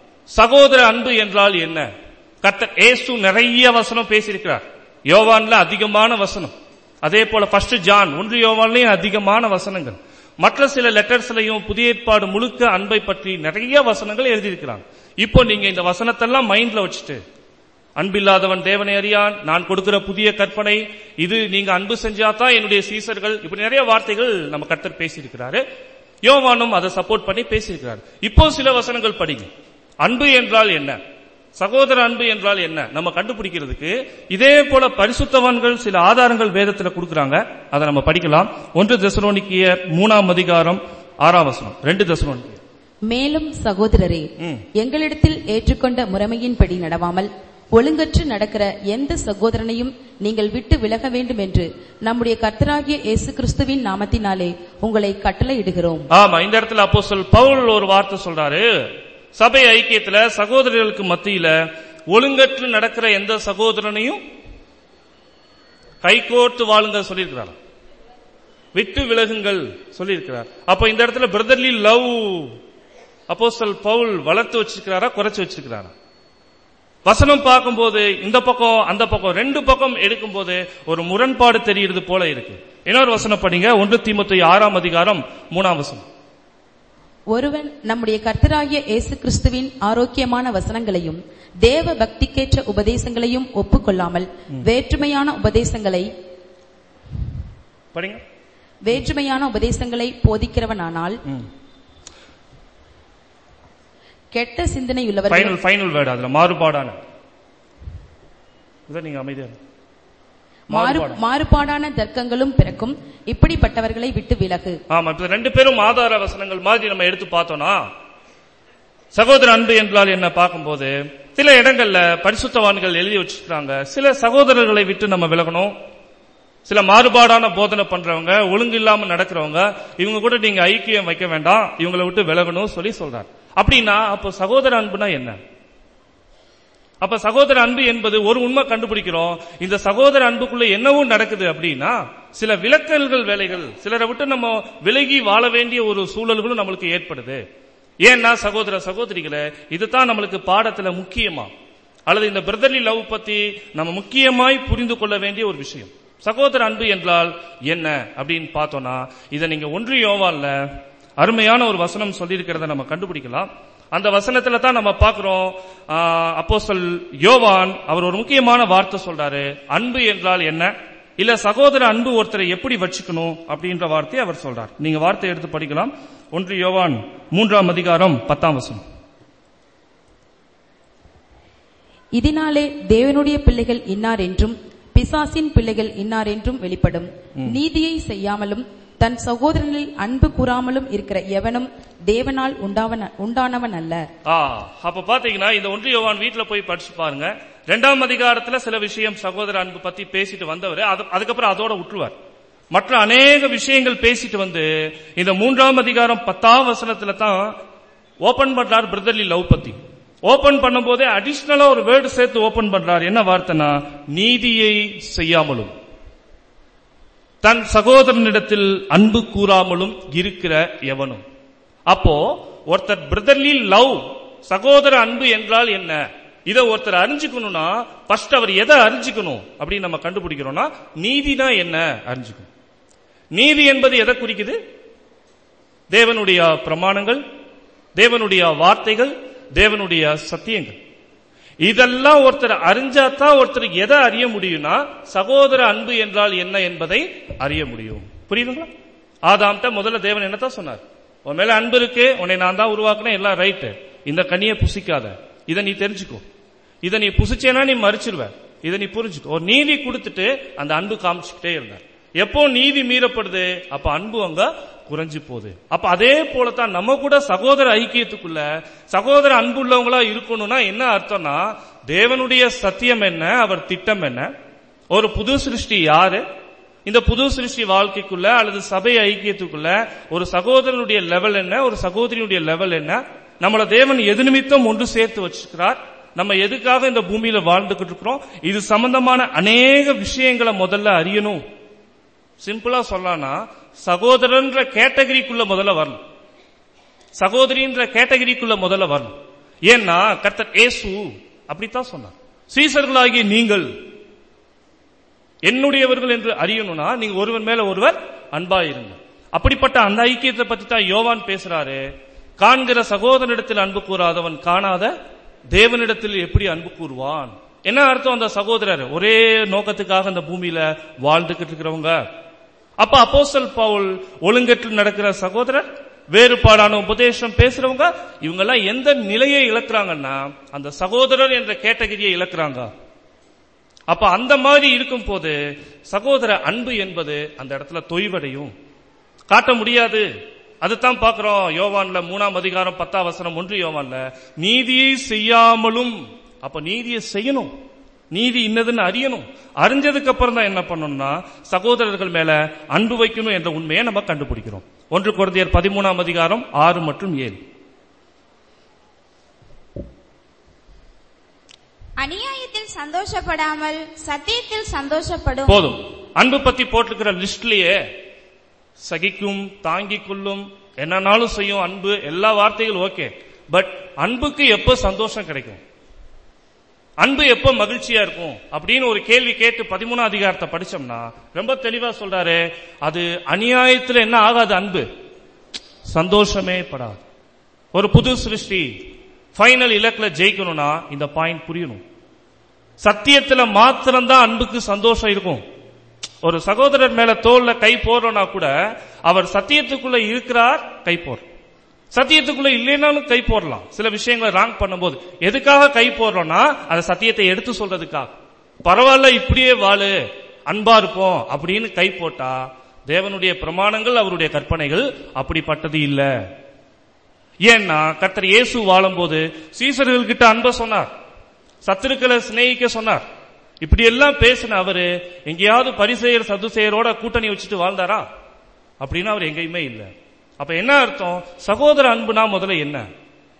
சகோதர அன்பு என்றால் என்ன கத்த ஏசு நிறைய வசனம் பேசியிருக்கிறார் யோவான்ல அதிகமான வசனம் அதே போல ஃபர்ஸ்ட் ஜான் ஒன்று யோவான்லயும் அதிகமான வசனங்கள் மற்ற சில லெட்டர்ஸ்லயும் புதிய ஏற்பாடு முழுக்க அன்பை பற்றி நிறைய வசனங்கள் எழுதியிருக்கிறாங்க இப்போ நீங்க இந்த வசனத்தெல்லாம் மைண்ட்ல வச்சுட்டு அன்பில்லாதவன் தேவனை அறியான் நான் கொடுக்கிற புதிய கற்பனை இது நீங்க அன்பு செஞ்சாதான் என்னுடைய சீசர்கள் இப்படி நிறைய வார்த்தைகள் நம்ம கர்த்தர் பேசியிருக்கிறாரு யோவானும் அதை சப்போர்ட் பண்ணி பேசியிருக்கிறார் இப்போ சில வசனங்கள் படிங்க அன்பு என்றால் என்ன சகோதர அன்பு என்றால் என்ன நம்ம கண்டுபிடிக்கிறதுக்கு இதே போல பரிசுத்தவான்கள் சில ஆதாரங்கள் வேதத்துல கொடுக்கறாங்க அதை நம்ம படிக்கலாம் ஒன்று தெசலோனிக்கிய மூணாம் அதிகாரம் ஆறாம் வசனம் ரெண்டு தெசலோனிக்கிய மேலும் சகோதரரே ம். எங்களிடத்தில் ஏற்றுக்கொண்ட முறைமையின்படி நடவாமல் ஒழுங்கற்று நடக்கிற எந்த சகோதரனையும் நீங்கள் விட்டு விலக வேண்டும் என்று நம்முடைய கர்த்தராகிய இயேசு கிறிஸ்துவின் நாமத்தினாலே உங்களை கட்டளையிடுகிறோம் ஆமா இந்த இடத்துல அப்போஸ்தலர் பவுல் ஒரு வார்த்தை சொல்றாரு சபை ஐக்கியத்துல சகோதரர்களுக்கு மத்தியில ஒழுங்கற்று நடக்கிற எந்த சகோதரனையும் கைகோர்த்து வாழுங்க சொல்லியிருக்கிறார் விட்டு விலகுங்கள் சொல்லியிருக்கிறார் அப்ப இந்த இடத்துல பிரதர்லி லவ் அப்போஸ்தலர் பவுல் வளர்த்து வச்சிருக்கிறாரா குறைச்சு வச்சிருக்கிறாரா வசனம் பார்க்கும்போது இந்த பக்கம் அந்த பக்கம் ரெண்டு பக்கம் எடுக்கும்போது ஒரு முரண்பாடு தெரிகிறது போல இருக்கு இன்னொரு வசனம் படிங்க ஒன்று தீமத்தை ஆறாம் அதிகாரம் மூணாம் வசனம் ஒருவன் நம்முடைய கர்த்தராகிய இயேசு கிறிஸ்துவின் ஆரோக்கியமான வசனங்களையும் தேவ பக்திக்கேற்ற உபதேசங்களையும் ஒப்புக்கொள்ளாமல் வேற்றுமையான உபதேசங்களை படிங்க வேற்றுமையான உபதேசங்களை போதிக்கிறவனானால் கெட்ட சிந்தனையுள்ளவர்கள் ஃபைனல் ஃபைனல் வேர்டு அதுல மாறுபாடான இதை நீங்க அமைதியா இருங்க. மாறு மாறுபாடு. மாறுபாடான தர்க்கங்களும் பிறக்கும் இப்படிப்பட்டவர்களை விட்டு விலகு ஆமா இப்ப ரெண்டு பேரும் ஆதார வசனங்கள் மாதிரி நம்ம எடுத்து பார்த்தோம்னா சகோதர அன்பு என்றால் என்ன பார்க்கும்போது சில இடங்கள்ல பரிசுத்தவான்கள் எழுதி வச்சிருக்காங்க சில சகோதரர்களை விட்டு நம்ம விலகணும் சில மாறுபாடான போதனை பண்றவங்க ஒழுங்கு இல்லாம நடக்கிறவங்க இவங்க கூட நீங்க ஐக்கியம் வைக்க வேண்டாம் இவங்களை விட்டு விலகணும் சொல்லி சொல்றார் அப்படின்னா அப்போ சகோதர அன்புனா என்ன அப்ப சகோதர அன்பு என்பது ஒரு உண்மை கண்டுபிடிக்கிறோம் இந்த சகோதர அன்புக்குள்ள என்னவும் நடக்குது அப்படின்னா சில விலக்கல்கள் வேலைகள் சிலரை விட்டு நம்ம விலகி வாழ வேண்டிய ஒரு சூழல்களும் நம்மளுக்கு ஏற்படுது ஏன்னா சகோதர சகோதரிகளே இதுதான் நம்மளுக்கு பாடத்துல முக்கியமா அல்லது இந்த பிரதர்லி லவ் பத்தி நம்ம முக்கியமாய் புரிந்து கொள்ள வேண்டிய ஒரு விஷயம் சகோதர அன்பு என்றால் என்ன அப்படின்னு பார்த்தோம்னா இதை நீங்க ஒன்று யோவான்ல அருமையான ஒரு வசனம் சொல்லியிருக்கிறத நம்ம கண்டுபிடிக்கலாம் அந்த வசனத்துல தான் நம்ம பார்க்கிறோம் அப்போஸ்தல் யோவான் அவர் ஒரு முக்கியமான வார்த்தை சொல்றாரு அன்பு என்றால் என்ன இல்ல சகோதர அன்பு ஒருத்தரை எப்படி வச்சுக்கணும் அப்படின்ற வார்த்தையை அவர் சொல்றார் நீங்க வார்த்தை எடுத்து படிக்கலாம் ஒன்று யோவான் மூன்றாம் அதிகாரம் பத்தாம் வசனம் இதனாலே தேவனுடைய பிள்ளைகள் இன்னார் என்றும் பிசாசின் பிள்ளைகள் இன்னார் என்றும் வெளிப்படும் நீதியை செய்யாமலும் தன் சகோதரனில் அன்பு கூறாமலும் இருக்கிற எவனும் தேவனால் உண்டாவன உண்டானவன் அல்ல ஆ அப்ப பாத்தீங்கன்னா இந்த ஒன்று யோவான் வீட்டுல போய் படிச்சு பாருங்க ரெண்டாம் அதிகாரத்துல சில விஷயம் சகோதர அன்பு பத்தி பேசிட்டு வந்தவர் அது- அதுக்கப்புறம் அதோட விட்டுருவார் மற்ற அநேக விஷயங்கள் பேசிட்டு வந்து இந்த மூன்றாம் அதிகாரம் பத்தாம் வசனத்துல தான் ஓபன் பண்றார் பிரதர்லி லவ் பத்தி ஓபன் பண்ணும்போதே அடிஷனலா ஒரு வேர்டு சேர்த்து ஓபன் பண்றார் என்ன வார்த்தைனா நீதியை செய்யாமலும் தன் சகோதரனிடத்தில் அன்பு கூறாமலும் இருக்கிற எவனும் அப்போ ஒருத்தர் பிரதர்லி லவ் சகோதர அன்பு என்றால் என்ன இதை ஒருத்தர் அறிஞ்சுக்கணும்னா ஃபர்ஸ்ட் அவர் எதை அறிஞ்சுக்கணும் அப்படின்னு நம்ம கண்டுபிடிக்கிறோம்னா நீதினா என்ன அறிஞ்சுக்கணும் நீதி என்பது எதை குறிக்குது தேவனுடைய பிரமாணங்கள் தேவனுடைய வார்த்தைகள் தேவனுடைய சத்தியங்கள் இதெல்லாம் ஒருத்தர் அறிஞ்சாதான் ஒருத்தர் எதை அறிய முடியும்னா சகோதர அன்பு என்றால் என்ன என்பதை அறிய முடியும் புரியுதுங்களா ஆதாம்கிட்ட முதல்ல தேவன் என்னத்தான் சொன்னார் உன் மேல அன்பு இருக்கு உன்னை நான் தான் உருவாக்குனேன் எல்லாம் ரைட்டு இந்த கனியை புசிக்காத இதை நீ தெரிஞ்சுக்கோ இதை நீ புசிச்சேனா நீ மறிச்சிருவ இதை நீ புரிஞ்சுக்கோ ஒரு நீதி கொடுத்துட்டு அந்த அன்பு காமிச்சுக்கிட்டே இருந்தார் எப்போ நீதி மீறப்படுது அப்ப அன்பு அங்க குறைஞ்சு போகுது அப்ப அதே போலதான் நம்ம கூட சகோதர ஐக்கியத்துக்குள்ள சகோதர அன்புள்ளவங்களா இருக்கணும்னா என்ன அர்த்தம்னா தேவனுடைய சத்தியம் என்ன அவர் திட்டம் என்ன ஒரு புது சிருஷ்டி யாரு இந்த புது சிருஷ்டி வாழ்க்கைக்குள்ள அல்லது சபை ஐக்கியத்துக்குள்ள ஒரு சகோதரனுடைய லெவல் என்ன ஒரு சகோதரியுடைய லெவல் என்ன நம்மள தேவன் எது நிமித்தம் ஒன்று சேர்த்து வச்சிருக்கிறார் நம்ம எதுக்காக இந்த பூமியில வாழ்ந்துகிட்டு இருக்கிறோம் இது சம்பந்தமான அநேக விஷயங்களை முதல்ல அறியணும் சிம்பிளா சொல்லலாம்னா சகோதரன்ற கேட்டகரிக்குள்ள முதல்ல வரணும் சகோதரின்ற கேட்டகரிக்குள்ள முதல்ல வரணும் ஏன்னா கர்த்தர் ஏசு அப்படித்தான் சொன்னார் சீசர்களாகிய நீங்கள் என்னுடையவர்கள் என்று அறியணும்னா நீங்க ஒருவன் மேல ஒருவர் அன்பா இருங்க அப்படிப்பட்ட அந்த ஐக்கியத்தை பத்தி தான் யோவான் பேசுறாரு காண்கிற சகோதரனிடத்தில் அன்பு கூறாதவன் காணாத தேவனிடத்தில் எப்படி அன்பு கூறுவான் என்ன அர்த்தம் அந்த சகோதரர் ஒரே நோக்கத்துக்காக அந்த பூமியில வாழ்ந்துகிட்டு இருக்கிறவங்க அப்ப அப்போஸ்தல் பவுல் ஒழுங்கற்று நடக்கிற சகோதரர் வேறுபாடான உபதேசம் பேசுறவங்க இவங்க எல்லாம் எந்த நிலையை இழக்கிறாங்கன்னா அந்த சகோதரர் என்ற கேட்டகரியை இழக்கிறாங்க அப்ப அந்த மாதிரி இருக்கும் போது சகோதர அன்பு என்பது அந்த இடத்துல தொய்வடையும் காட்ட முடியாது அதுதான் பார்க்கிறோம் யோவான்ல மூணாம் அதிகாரம் பத்தாம் வசனம் ஒன்று யோவான்ல நீதியை செய்யாமலும் அப்ப நீதியை செய்யணும் நீதி இன்னதுன்னு அறியணும் அறிஞ்சதுக்கு அப்புறம் தான் என்ன பண்ணணும்னா சகோதரர்கள் மேல அன்பு வைக்கணும் என்ற உண்மையை நம்ம கண்டுபிடிக்கிறோம் ஒன்று குழந்தையர் பதிமூணாம் அதிகாரம் ஆறு மற்றும் ஏழு அநியாயத்தில் சந்தோஷப்படாமல் சத்தியத்தில் சந்தோஷப்படும் போதும் அன்பு பத்தி போட்டிருக்கிற லிஸ்ட்லயே சகிக்கும் தாங்கிக் கொள்ளும் என்னன்னாலும் செய்யும் அன்பு எல்லா வார்த்தைகளும் ஓகே பட் அன்புக்கு எப்போ சந்தோஷம் கிடைக்கும் அன்பு எப்போ மகிழ்ச்சியா இருக்கும் அப்படின்னு ஒரு கேள்வி கேட்டு பதிமூணாம் அதிகாரத்தை படிச்சோம்னா ரொம்ப தெளிவா சொல்றாரு அது அநியாயத்துல என்ன ஆகாது அன்பு சந்தோஷமே படாது ஒரு புது சிருஷ்டி ஃபைனல் இலக்குல ஜெயிக்கணும்னா இந்த பாயிண்ட் புரியணும் சத்தியத்துல மாத்திரம்தான் அன்புக்கு சந்தோஷம் இருக்கும் ஒரு சகோதரர் மேல தோல்ல கை போடுறோம்னா கூட அவர் சத்தியத்துக்குள்ள இருக்கிறார் கை போடுற சத்தியத்துக்குள்ள இல்லைனாலும் கை போடலாம் சில விஷயங்களை ராங் பண்ணும்போது எதுக்காக கை போடுறோம்னா அந்த சத்தியத்தை எடுத்து சொல்றதுக்காக பரவாயில்ல இப்படியே வாழு அன்பா இருப்போம் அப்படின்னு கை போட்டா தேவனுடைய பிரமாணங்கள் அவருடைய கற்பனைகள் அப்படிப்பட்டது இல்ல ஏன்னா கர்த்தர் இயேசு வாழும்போது சீசர்கள் கிட்ட அன்ப சொன்னார் சத்துருக்களை சிநேகிக்க சொன்னார் இப்படி எல்லாம் பேசின அவரு எங்கேயாவது பரிசெயர் சதுசெயரோட கூட்டணி வச்சுட்டு வாழ்ந்தாரா அப்படின்னா அவர் எங்கேயுமே இல்ல அப்ப என்ன அர்த்தம் சகோதர அன்புனா முதல்ல என்ன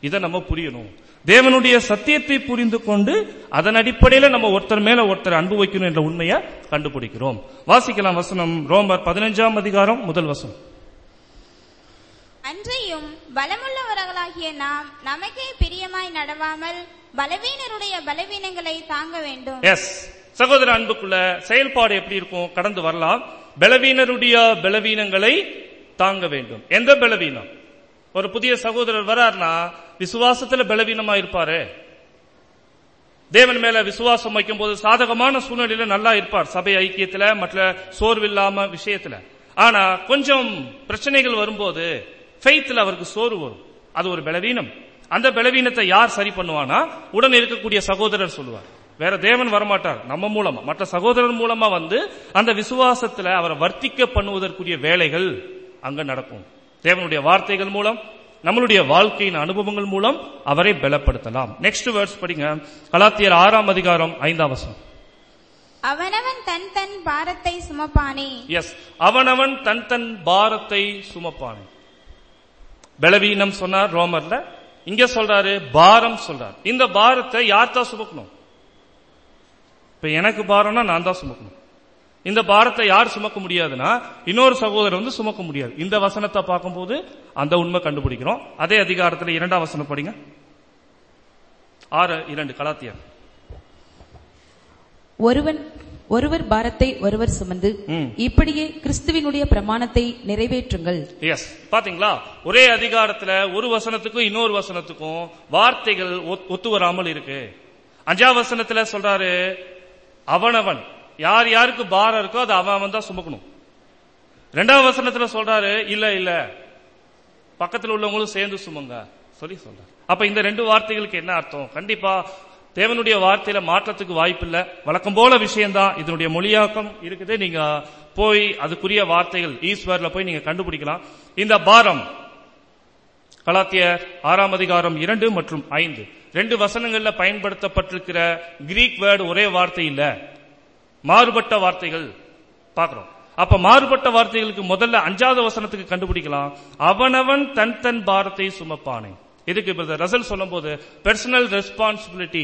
இதை நம்ம புரியணும் தேவனுடைய சத்தியத்தை புரிந்து கொண்டு அதன் அடிப்படையில நம்ம ஒருத்தர் மேல ஒருத்தர் அன்பு வைக்கணும் என்ற உண்மையை கண்டுபிடிக்கிறோம் வாசிக்கலாம் வசனம் ரோமர் பதினஞ்சாம் அதிகாரம் முதல் வசனம் அன்றையும் பலமுள்ளவர்களாகிய நாம் நமக்கே பிரியமாய் நடவாமல் பலவீனருடைய பலவீனங்களை தாங்க வேண்டும் எஸ் சகோதர அன்புக்குள்ள செயல்பாடு எப்படி இருக்கும் கடந்து வரலாம் பலவீனருடைய பலவீனங்களை தாங்க வேண்டும் எந்த பலவீனம் ஒரு புதிய சகோதரர் வரார்னா விசுவாசத்துல பலவீனமா இருப்பாரு தேவன் மேல விசுவாசம் வைக்கும் போது சாதகமான சூழ்நிலையில நல்லா இருப்பார் சபை ஐக்கியத்துல மற்ற சோர்வில்லாம விஷயத்துல ஆனா கொஞ்சம் பிரச்சனைகள் வரும்போது ஃபெய்த்ல அவருக்கு சோர்வு வரும் அது ஒரு பலவீனம் அந்த பலவீனத்தை யார் சரி பண்ணுவானா உடன் இருக்கக்கூடிய சகோதரர் சொல்லுவார் வேற தேவன் வரமாட்டார் நம்ம மூலமா மற்ற சகோதரர் மூலமா வந்து அந்த விசுவாசத்துல அவரை வர்த்திக்க பண்ணுவதற்குரிய வேலைகள் அங்க நடக்கும் தேவனுடைய வார்த்தைகள் மூலம் நம்மளுடைய வாழ்க்கையின் அனுபவங்கள் மூலம் அவரை பலப்படுத்தலாம் நெக்ஸ்ட் வேர்ட்ஸ் படிங்க கலாத்தியர் ஆறாம் அதிகாரம் ஐந்தாம் வசனம் அவனவன் தன் தன் பாரத்தை சுமப்பானே எஸ் அவனவன் தன் தன் பாரத்தை சுமப்பான் பலவீனம் சொன்னார் ரோமர்ல இங்க சொல்றாரு பாரம் சொல்றார் இந்த பாரத்தை யார் தான் சுமக்கணும் இப்ப எனக்கு பாரம்னா நான் தான் சுமக்கணும் இந்த பாரத்தை யார் சுமக்க முடியாதுன்னா இன்னொரு சகோதரர் வந்து சுமக்க முடியாது இந்த வசனத்தை பார்க்கும்போது அந்த உண்மை கண்டுபிடிக்கிறோம் அதே அதிகாரத்துல இரண்டாம் வசனம் படிங்க ஆறு இரண்டு கலாத்தியர் ஒருவன் ஒருவர் பாரத்தை ஒருவர் சுமந்து ம். இப்படியே கிறிஸ்துவினுடைய பிரமாணத்தை நிறைவேற்றுங்கள் எஸ் பாத்தீங்களா ஒரே அதிகாரத்துல ஒரு வசனத்துக்கும் இன்னொரு வசனத்துக்கும் வார்த்தைகள் ஒத்- ஒத்து வராமல் இருக்கு அஞ்சாம் வசனத்துல சொல்றாரு அவனவன் யார் யாருக்கு பாரம் இருக்கோ அது அவன் அவன் தான் சுமக்கணும் ரெண்டாவது வசனத்துல சொல்றாரு இல்ல இல்ல பக்கத்துல உள்ளவங்களும் சேர்ந்து சுமங்க சொல்லி சொல்றாரு அப்ப இந்த ரெண்டு வார்த்தைகளுக்கு என்ன அர்த்தம் கண்டிப்பா தேவனுடைய வார்த்தையில மாற்றத்துக்கு வாய்ப்பில்லை வழக்கம் போல விஷயம்தான் இதனுடைய மொழியாக்கம் இருக்குது நீங்க போய் அதுக்குரிய வார்த்தைகள் ஈஸ்வர்ல போய் நீங்க கண்டுபிடிக்கலாம் இந்த பாரம் கலாத்தியர் ஆறாம் அதிகாரம் இரண்டு மற்றும் ஐந்து ரெண்டு வசனங்கள்ல பயன்படுத்தப்பட்டிருக்கிற கிரீக் வேர்டு ஒரே வார்த்தை இல்ல மாறுபட்ட வார்த்தைகள் பார்க்கிறோம் அப்ப மாறுபட்ட வார்த்தைகளுக்கு முதல்ல அஞ்சாவது வசனத்துக்கு கண்டுபிடிக்கலாம் அவனவன் தன் தன் பாரத்தை சுமப்பானே இதுக்கு பிரதர் ரசல் சொல்லும்போது பர்சனல் ரெஸ்பான்சிபிலிட்டி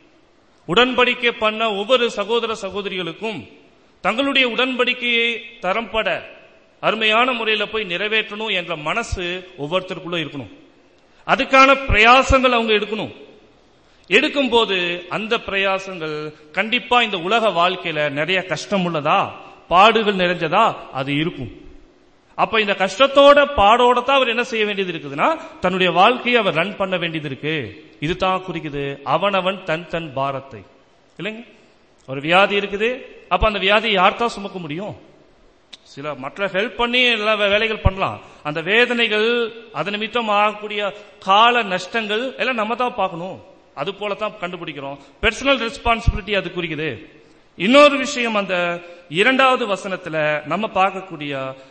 உடன்படிக்கை பண்ண ஒவ்வொரு சகோதர சகோதரிகளுக்கும் தங்களுடைய உடன்படிக்கையை தரம்பட அருமையான முறையில போய் நிறைவேற்றணும் என்ற மனசு ஒவ்வொருத்தருக்குள்ள இருக்கணும் அதுக்கான பிரயாசங்கள் அவங்க எடுக்கணும் எடுக்கும்போது அந்த பிரயாசங்கள் கண்டிப்பா இந்த உலக வாழ்க்கையில நிறைய கஷ்டம் உள்ளதா பாடுகள் நிறைஞ்சதா அது இருக்கும் அப்ப இந்த கஷ்டத்தோட பாடோட தான் அவர் என்ன செய்ய வேண்டியது இருக்குதுன்னா தன்னுடைய வாழ்க்கையை அவர் ரன் பண்ண வேண்டியது இருக்கு இதுதான் குறிக்குது அவனவன் தன் தன் பாரத்தை இல்லைங்க ஒரு வியாதி இருக்குது அப்ப அந்த வியாதியை யார் தான் சுமக்க முடியும் சில மற்ற ஹெல்ப் பண்ணி எல்லா வே- வேலைகள் பண்ணலாம் அந்த வேதனைகள் அது நிமித்தம் ஆகக்கூடிய கால நஷ்டங்கள் எல்லாம் நம்ம தான் பார்க்கணும் அது போல தான் கண்டுபிடிக்கிறோம் பெர்சனல் ரெஸ்பான்சிபிலிட்டி அது குறிக்குது இன்னொரு விஷயம் அந்த இரண்டாவது வசனத்துல நம்ம பார்க்கக்கூடிய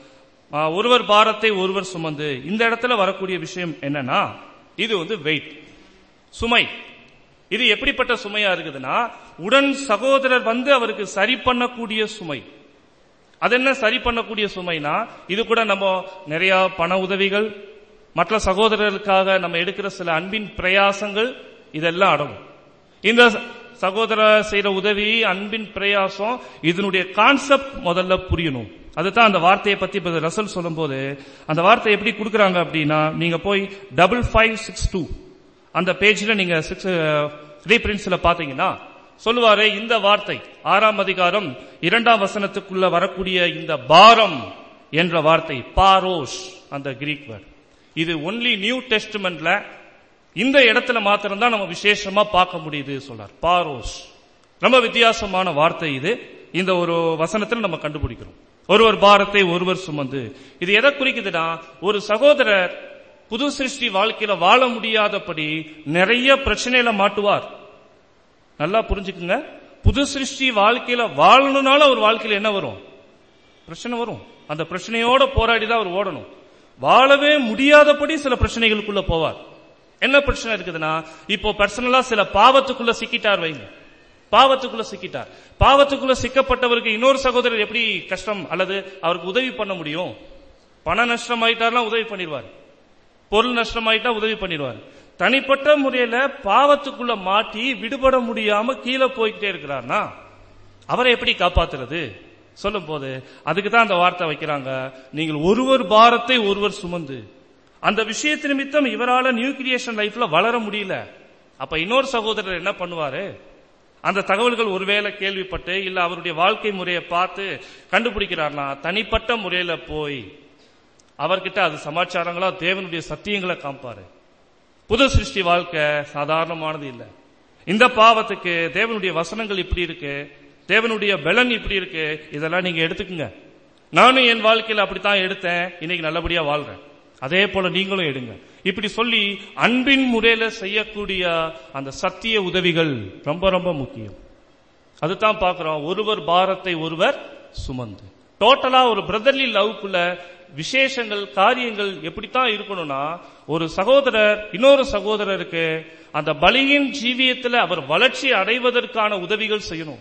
ஆ, ஒருவர் பாரத்தை ஒருவர் சுமந்து இந்த இடத்துல வரக்கூடிய விஷயம் என்னன்னா இது வந்து வெயிட் சுமை இது எப்படிப்பட்ட சுமையா இருக்குதுன்னா உடன் சகோதரர் வந்து அவருக்கு சரி பண்ணக்கூடிய சுமை அது என்ன சரி பண்ணக்கூடிய சுமைனா இது கூட நம்ம நிறைய பண உதவிகள் மற்ற சகோதரர்களுக்காக நம்ம எடுக்கிற சில அன்பின் பிரயாசங்கள் இதெல்லாம் அடங்கும் இந்த சகோதரர் செய்யற உதவி அன்பின் பிரயாசம் இதனுடைய கான்செப்ட் முதல்ல புரியணும் அதுதான் அந்த வார்த்தையை பத்தி இப்ப ரசல் சொல்லும்போது அந்த வார்த்தை எப்படி கொடுக்கறாங்க அப்படின்னா நீங்க போய் டபுள் ஃபைவ் சிக்ஸ் டூ அந்த பேஜ்ல நீங்க சிக்ஸ் ரீபிரின்ஸ்ல பாத்தீங்கன்னா சொல்லுவாரு இந்த வார்த்தை ஆறாம் அதிகாரம் இரண்டாம் வசனத்துக்குள்ள வரக்கூடிய இந்த பாரம் என்ற வார்த்தை பாரோஸ் அந்த கிரீக் வேர்ட் இது ஒன்லி நியூ டெஸ்ட்மெண்ட்ல இந்த இடத்துல மாத்திரம் தான் நம்ம விசேஷமா பார்க்க முடியுது சொல்றார் பாரோஸ் ரொம்ப வித்தியாசமான வார்த்தை இது இந்த ஒரு வசனத்துல நம்ம கண்டுபிடிக்கிறோம் ஒருவர் பாரத்தை ஒருவர் சுமந்து இது எதை குறிக்குதுன்னா ஒரு சகோதரர் புது சிருஷ்டி வாழ்க்கையில வாழ முடியாதபடி நிறைய பிரச்சனையில மாட்டுவார் நல்லா புரிஞ்சுக்குங்க புது சிருஷ்டி வாழ்க்கையில வாழணும்னால ஒரு வாழ்க்கையில என்ன வரும் பிரச்சனை வரும் அந்த பிரச்சனையோட போராடி தான் அவர் ஓடணும் வாழவே முடியாதபடி சில பிரச்சனைகளுக்குள்ள போவார் என்ன பிரச்சனை இருக்குதுன்னா இப்போ பர்சனலா சில பாவத்துக்குள்ள சிக்கிட்டார் வைங்க பாவத்துக்குள்ள சிக்கிட்டார் பாவத்துக்குள்ள சிக்கப்பட்டவருக்கு இன்னொரு சகோதரர் எப்படி கஷ்டம் அல்லது அவருக்கு உதவி பண்ண முடியும் பண நஷ்டம் ஆயிட்டார்லாம் உதவி பண்ணிடுவார் பொருள் நஷ்டமாயிட்டா உதவி பண்ணிடுவார் தனிப்பட்ட முறையில பாவத்துக்குள்ள மாட்டி விடுபட முடியாம கீழே போய்கிட்டே இருக்கிறார்னா அவரை எப்படி காப்பாத்துறது சொல்லும் போது அதுக்கு தான் அந்த வார்த்தை வைக்கிறாங்க நீங்கள் ஒருவர் பாரத்தை ஒருவர் சுமந்து அந்த விஷயத்து நிமித்தம் இவரால நியூ கிரியேஷன் லைஃப்ல வளர முடியல அப்ப இன்னொரு சகோதரர் என்ன பண்ணுவாரு அந்த தகவல்கள் ஒருவேளை கேள்விப்பட்டு இல்ல அவருடைய வாழ்க்கை முறையை பார்த்து கண்டுபிடிக்கிறார்னா தனிப்பட்ட முறையில போய் அவர்கிட்ட அது சமாச்சாரங்களா தேவனுடைய சத்தியங்களை காமிப்பாரு புது சிருஷ்டி வாழ்க்கை சாதாரணமானது இல்ல இந்த பாவத்துக்கு தேவனுடைய வசனங்கள் இப்படி இருக்கு தேவனுடைய பலன் இப்படி இருக்கு இதெல்லாம் நீங்க எடுத்துக்குங்க நானும் என் வாழ்க்கையில அப்படித்தான் எடுத்தேன் இன்னைக்கு நல்லபடியா வாழ்றேன் அதே போல நீங்களும் எடுங்க இப்படி சொல்லி அன்பின் முறையில செய்யக்கூடிய அந்த சத்திய உதவிகள் ரொம்ப ரொம்ப முக்கியம் அதுதான் பார்க்கிறோம் ஒருவர் பாரத்தை ஒருவர் சுமந்து டோட்டலா ஒரு பிரதர்லி லவ்க்குள்ள விசேஷங்கள் காரியங்கள் எப்படித்தான் இருக்கணும்னா ஒரு சகோதரர் இன்னொரு சகோதரருக்கு அந்த பலியின் ஜீவியத்துல அவர் வளர்ச்சி அடைவதற்கான உதவிகள் செய்யணும்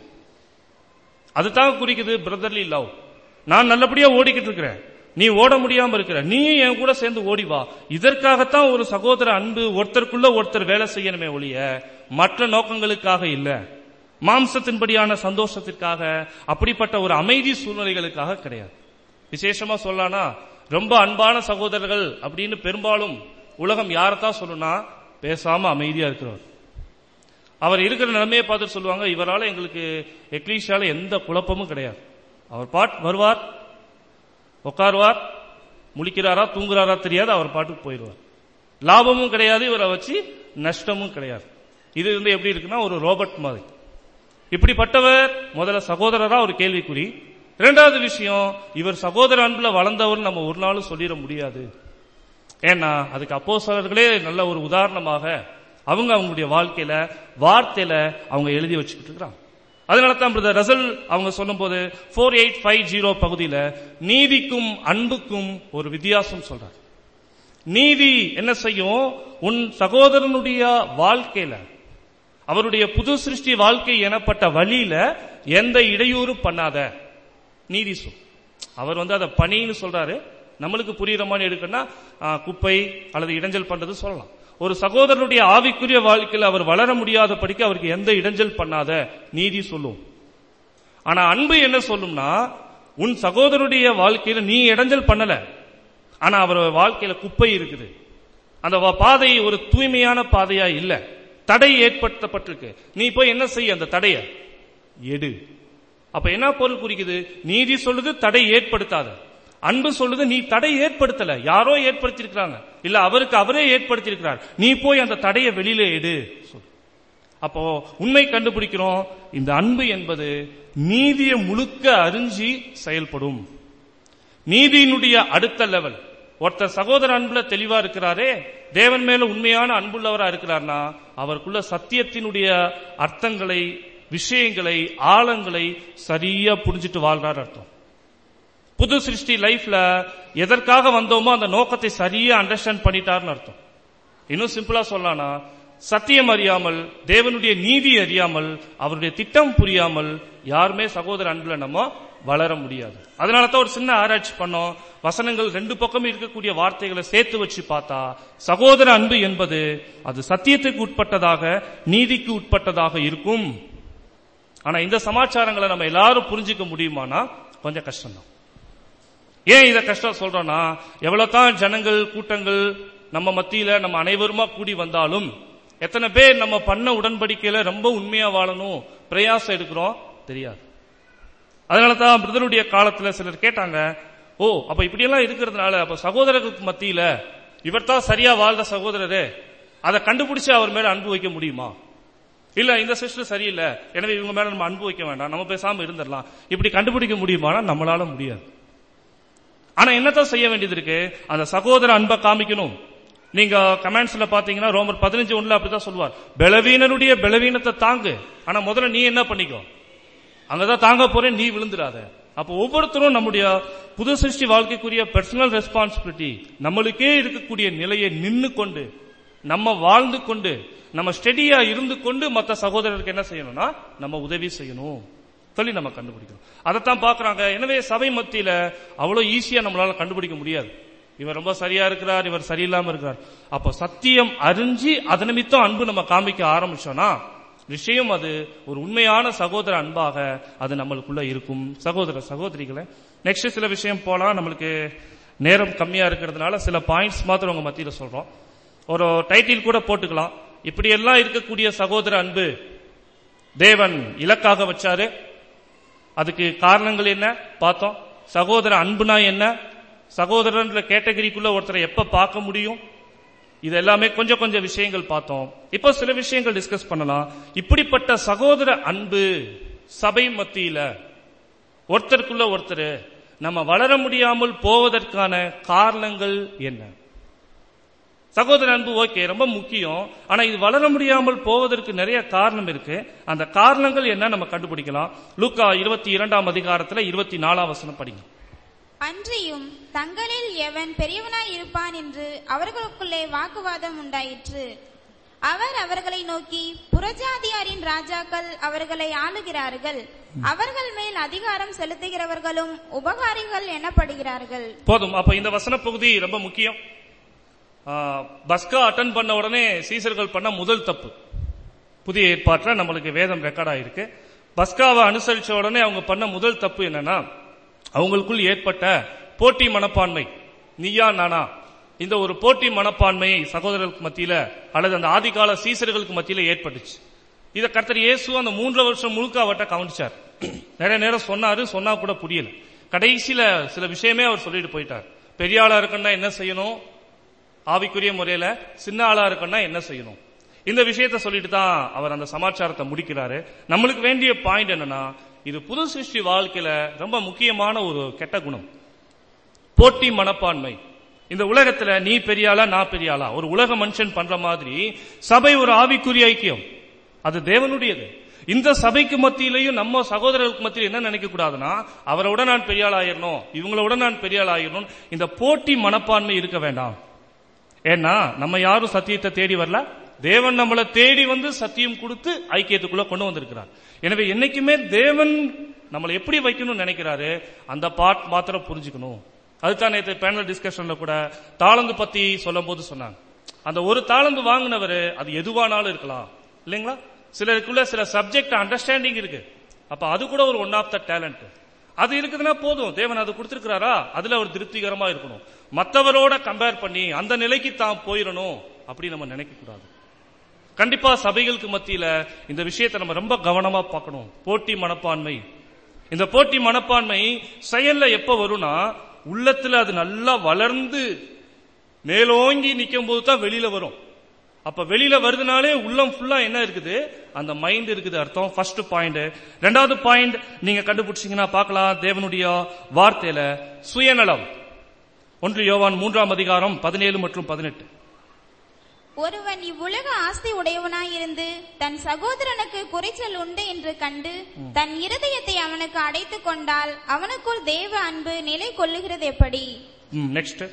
அதுதான் குறிக்குது பிரதர்லி லவ் நான் நல்லபடியா ஓடிக்கிட்டு இருக்கிறேன் நீ ஓட முடியாம இருக்கிற நீயும் என் கூட சேர்ந்து ஓடி வா இதற்காகத்தான் ஒரு சகோதர அன்பு ஒருத்தருக்குள்ள ஒருத்தர் வேலை செய்யணுமே ஒழிய மற்ற நோக்கங்களுக்காக இல்ல மாம்சத்தின்படியான சந்தோஷத்திற்காக அப்படிப்பட்ட ஒரு அமைதி சூழ்நிலைகளுக்காக கிடையாது விசேஷமா சொல்லலாம்னா ரொம்ப அன்பான சகோதரர்கள் அப்படின்னு பெரும்பாலும் உலகம் யாரைத்தான் சொல்லணும்னா பேசாம அமைதியா இருக்கிறவர் அவர் இருக்கிற நிலைமையை பார்த்து சொல்லுவாங்க இவரால எங்களுக்கு எக்லீஷியால எந்த குழப்பமும் கிடையாது அவர் பாட் வருவார் உட்காருவார் முழிக்கிறாரா தூங்குறாரா தெரியாது அவர் பாட்டுக்கு போயிடுவார் லாபமும் கிடையாது இவரை வச்சு நஷ்டமும் கிடையாது இது வந்து எப்படி இருக்குன்னா ஒரு ரோபோட் மாதிரி இப்படிப்பட்டவர் முதல்ல சகோதரரா ஒரு கேள்விக்குறி இரண்டாவது விஷயம் இவர் சகோதர அன்புல வளர்ந்தவர் நம்ம ஒரு நாளும் சொல்லிட முடியாது ஏன்னா அதுக்கு அப்போஸ்தலர்களே நல்ல ஒரு உதாரணமாக அவங்க அவங்களுடைய வாழ்க்கையில வார்த்தையில அவங்க எழுதி வச்சுக்கிட்டு இருக்கிறாங்க அதனால தான் பிரதர் ரசல் அவங்க சொல்லும்போது ஃபோர் எயிட் ஃபைவ் ஜீரோ பகுதியில நீதிக்கும் அன்புக்கும் ஒரு வித்தியாசம் சொல்றார் நீதி என்ன செய்யும் உன் சகோதரனுடைய வாழ்க்கையில அவருடைய புது சிருஷ்டி வாழ்க்கை எனப்பட்ட வழியில எந்த இடையூறு பண்ணாத நீதி சொல் அவர் வந்து அதை பணின்னு சொல்றாரு நம்மளுக்கு புரியுற மாதிரி எடுக்கணும்னா ஆ, குப்பை அல்லது இடைஞ்சல் பண்றது சொல்லலாம் ஒரு சகோதரனுடைய ஆவிக்குரிய வாழ்க்கையில் அவர் வளர முடியாத படிக்க அவருக்கு எந்த இடைஞ்சல் பண்ணாத நீதி சொல்லும் ஆனா அன்பு என்ன சொல்லும்னா உன் சகோதரனுடைய வாழ்க்கையில நீ இடைஞ்சல் பண்ணல ஆனா அவர் வாழ்க்கையில குப்பை இருக்குது அந்த வ- பாதை ஒரு தூய்மையான பாதையா இல்ல தடை ஏற்படுத்தப்பட்டிருக்கு நீ போய் என்ன செய்ய அந்த தடைய எடு அப்ப என்ன பொருள் குறிக்குது நீதி சொல்லுது தடை ஏற்படுத்தாத அன்பு சொல்லுது நீ தடை ஏற்படுத்தல யாரோ ஏற்படுத்தியிருக்கிறாங்க இல்ல அவருக்கு அவரே ஏற்படுத்தியிருக்கிறார் நீ போய் அந்த தடையை வெளியில எடு சொல்லு அப்போ உண்மை கண்டுபிடிக்கிறோம் இந்த அன்பு என்பது நீதியை முழுக்க அறிஞ்சி செயல்படும் நீதியினுடைய அடுத்த லெவல் ஒருத்தர் சகோதர அன்புல தெளிவா இருக்கிறாரே தேவன் மேல உண்மையான அன்புள்ளவரா இருக்கிறார்னா அவருக்குள்ள சத்தியத்தினுடைய அர்த்தங்களை விஷயங்களை ஆழங்களை சரியா புரிஞ்சிட்டு வாழ்றார் அர்த்தம் புது சிருஷ்டி லைஃப்ல எதற்காக வந்தோமோ அந்த நோக்கத்தை சரியா அண்டர்ஸ்டாண்ட் பண்ணிட்டார்னு அர்த்தம் இன்னும் சிம்பிளா சொல்லலாம்னா சத்தியம் அறியாமல் தேவனுடைய நீதி அறியாமல் அவருடைய திட்டம் புரியாமல் யாருமே சகோதர அன்புல நம்ம வளர முடியாது அதனால தான் ஒரு சின்ன ஆராய்ச்சி பண்ணோம் வசனங்கள் ரெண்டு பக்கமும் இருக்கக்கூடிய வார்த்தைகளை சேர்த்து வச்சு பார்த்தா சகோதர அன்பு என்பது அது சத்தியத்துக்கு உட்பட்டதாக நீதிக்கு உட்பட்டதாக இருக்கும் ஆனா இந்த சமாச்சாரங்களை நம்ம எல்லாரும் புரிஞ்சுக்க முடியுமானா கொஞ்சம் கஷ்டம்தான் ஏன் இத கஷ்டம் சொல்றோம்னா எவ்வளவுதான் ஜனங்கள் கூட்டங்கள் நம்ம மத்தியில நம்ம அனைவருமா கூடி வந்தாலும் எத்தனை பேர் நம்ம பண்ண உடன்படிக்கையில ரொம்ப உண்மையா வாழணும் பிரயாசம் எடுக்கிறோம் தெரியாது அதனால தான் பிரதருடைய காலத்துல சிலர் கேட்டாங்க ஓ அப்ப இப்படியெல்லாம் இருக்கிறதுனால அப்ப சகோதரர்களுக்கு மத்தியில இவர் தான் சரியா வாழ்ந்த சகோதரரே அதை கண்டுபிடிச்சு அவர் மேல அன்பு வைக்க முடியுமா இல்ல இந்த சிஸ்டர் சரியில்லை எனவே இவங்க மேல நம்ம அன்பு வைக்க வேண்டாம் நம்ம பேசாம இருந்துடலாம் இப்படி கண்டுபிடிக்க முடியுமானா நம்மளால முடியாது ஆனா என்னத்தான் செய்ய வேண்டியது இருக்கு அந்த சகோதர அன்பை காமிக்கணும் நீங்க கமெண்ட்ஸ்ல பாத்தீங்கன்னா ரோமர் பதினஞ்சு ஒண்ணுல அப்படிதான் சொல்லுவார் பலவீனனுடைய பலவீனத்தை தாங்கு ஆனா முதல்ல நீ என்ன பண்ணிக்கோ அங்கதான் தாங்க போறேன் நீ விழுந்துடாத அப்ப ஒவ்வொருத்தரும் நம்முடைய புது சிருஷ்டி வாழ்க்கைக்குரிய பர்சனல் ரெஸ்பான்சிபிலிட்டி நம்மளுக்கே இருக்கக்கூடிய நிலையை நின்னு கொண்டு நம்ம வாழ்ந்து கொண்டு நம்ம ஸ்டெடியா இருந்து கொண்டு மத்த சகோதரருக்கு என்ன செய்யணும்னா நம்ம உதவி செய்யணும் சொல்லி நம்ம கண்டுபிடிக்கணும் அதைத்தான் பாக்குறாங்க எனவே சபை மத்தியில அவ்வளவு ஈஸியா நம்மளால கண்டுபிடிக்க முடியாது இவர் ரொம்ப சரியா இருக்கிறார் இவர் சரியில்லாம இருக்கிறார் அப்ப சத்தியம் அறிஞ்சு அது நிமித்தம் அன்பு நம்ம காமிக்க ஆரம்பிச்சோம்னா விஷயம் அது ஒரு உண்மையான சகோதர அன்பாக அது நம்மளுக்குள்ள இருக்கும் சகோதர சகோதரிகளை நெக்ஸ்ட் சில விஷயம் போலாம் நம்மளுக்கு நேரம் கம்மியா இருக்கிறதுனால சில பாயிண்ட்ஸ் மாத்திரம் உங்க மத்தியில சொல்றோம் ஒரு டைட்டில் கூட போட்டுக்கலாம் இப்படியெல்லாம் இருக்கக்கூடிய சகோதர அன்பு தேவன் இலக்காக வச்சாரு அதுக்கு காரணங்கள் என்ன பார்த்தோம் சகோதர அன்புனா என்ன சகோதரன்ற கேட்டகரிக்குள்ள ஒருத்தரை எப்ப பார்க்க முடியும் இது எல்லாமே கொஞ்சம் கொஞ்சம் விஷயங்கள் பார்த்தோம் இப்போ சில விஷயங்கள் டிஸ்கஸ் பண்ணலாம் இப்படிப்பட்ட சகோதர அன்பு சபை மத்தியில ஒருத்தருக்குள்ள ஒருத்தர் நம்ம வளர முடியாமல் போவதற்கான காரணங்கள் என்ன சகோதர அன்பு ஓகே ரொம்ப முக்கியம் ஆனா இது வளர முடியாமல் போவதற்கு நிறைய காரணம் இருக்கு அந்த காரணங்கள் என்ன நம்ம கண்டுபிடிக்கலாம் லூக்கா இருபத்தி இரண்டாம் அதிகாரத்துல இருபத்தி நாலாம் வசனம் படிங்க அன்றியும் தங்களில் எவன் பெரியவனாய் இருப்பான் என்று அவர்களுக்குள்ளே வாக்குவாதம் உண்டாயிற்று அவர் அவர்களை நோக்கி புறஜாதியாரின் ராஜாக்கள் அவர்களை ஆளுகிறார்கள் அவர்கள் மேல் அதிகாரம் செலுத்துகிறவர்களும் உபகாரிகள் எனப்படுகிறார்கள் போதும் அப்ப இந்த வசன பகுதி ரொம்ப முக்கியம் ஆ, பஸ்கா அட்டன் பண்ண உடனே சீசர்கள் பண்ண முதல் தப்பு புதிய ஏற்பாட்டில் நம்மளுக்கு வேதம் ரெக்கார்ட் ஆயிருக்கு பஸ்காவை அனுசரிச்ச உடனே அவங்க பண்ண முதல் தப்பு என்னன்னா அவங்களுக்குள் ஏற்பட்ட போட்டி மனப்பான்மை நீயா நானா இந்த ஒரு போட்டி மனப்பான்மை சகோதரர்களுக்கு மத்தியில அல்லது அந்த ஆதிகால சீசர்களுக்கு மத்தியில ஏற்பட்டுச்சு இத கர்த்தர் இயேசு அந்த மூன்று வருஷம் முழுக்க அவர்கிட்ட கவனிச்சார் நிறைய நேரம் சொன்னாரு சொன்னா கூட புரியல கடைசியில சில விஷயமே அவர் சொல்லிட்டு போயிட்டார் பெரிய ஆளா இருக்கணும்னா என்ன செய்யணும் ஆவிக்குரிய முறையில சின்ன ஆளா இருக்கணும்னா என்ன செய்யணும் இந்த விஷயத்த சொல்லிட்டு தான் அவர் அந்த சமாச்சாரத்தை முடிக்கிறாரு நம்மளுக்கு வேண்டிய பாயிண்ட் என்னன்னா இது புது சிருஷ்டி வாழ்க்கையில ரொம்ப முக்கியமான ஒரு கெட்ட குணம் போட்டி மனப்பான்மை இந்த உலகத்துல நீ பெரியாளா நான் பெரியாளா ஒரு உலக மனுஷன் பண்ற மாதிரி சபை ஒரு ஆவிக்குரிய ஐக்கியம் அது தேவனுடையது இந்த சபைக்கு மத்தியிலையும் நம்ம சகோதரர்களுக்கு மத்தியில் என்ன நினைக்க கூடாதுன்னா அவரோட நான் பெரியாள் ஆயிரணும் இவங்களோட நான் பெரியாள் ஆயிரணும் இந்த போட்டி மனப்பான்மை இருக்க வேண்டாம் ஏன்னா நம்ம யாரும் சத்தியத்தை தேடி வரல தேவன் நம்மளை தேடி வந்து சத்தியம் கொடுத்து ஐக்கியத்துக்குள்ள கொண்டு வந்திருக்கிறார் எனவே என்னைக்குமே தேவன் நம்மளை எப்படி வைக்கணும்னு நினைக்கிறாரு அந்த பார்ட் மாத்திரம் புரிஞ்சுக்கணும் அதுதான் நேற்று பேனல் டிஸ்கஷன்ல கூட தாளந்து பத்தி சொல்லும் போது சொன்னாங்க அந்த ஒரு தாளந்து வாங்கினவர் அது எதுவானாலும் இருக்கலாம் இல்லைங்களா சிலருக்குள்ள சில சப்ஜெக்ட் அண்டர்ஸ்டாண்டிங் இருக்கு அப்ப அது கூட ஒரு ஒன் ஆஃப் த டேலண்ட் அது இருக்குதுன்னா போதும் தேவன் அது கொடுத்திருக்கிறாரா அதுல அவர் திருப்திகரமா இருக்கணும் மத்தவரோட கம்பேர் பண்ணி அந்த நிலைக்கு தான் போயிடணும் அப்படி நம்ம நினைக்க கூடாது கண்டிப்பா சபைகளுக்கு மத்தியில இந்த விஷயத்தை நம்ம ரொம்ப கவனமா பார்க்கணும் போட்டி மனப்பான்மை இந்த போட்டி மனப்பான்மை செயல்ல எப்ப வரும்னா உள்ளத்துல அது நல்லா வளர்ந்து மேலோங்கி நிக்கும் போது தான் வெளியில வரும் அப்ப வெளியில வருதுனாலே உள்ளம் ஃபுல்லா என்ன இருக்குது அந்த மைண்ட் இருக்குது அர்த்தம் ஃபர்ஸ்ட் பாயிண்ட் ரெண்டாவது பாயிண்ட் நீங்க கண்டுபிடிச்சீங்கன்னா பார்க்கலாம் தேவனுடைய வார்த்தையில சுயநலம் ஒன்று யோவான் மூன்றாம் அதிகாரம் பதினேழு மற்றும் பதினெட்டு ஒருவன் இவ்வுலக ஆஸ்தி உடையவனாயிருந்து தன் சகோதரனுக்கு குறைச்சல் உண்டு என்று கண்டு தன் இருதயத்தை அவனுக்கு அடைத்துக் கொண்டால் அவனுக்குள் தேவ அன்பு நிலை கொள்ளுகிறது எப்படி நெக்ஸ்ட்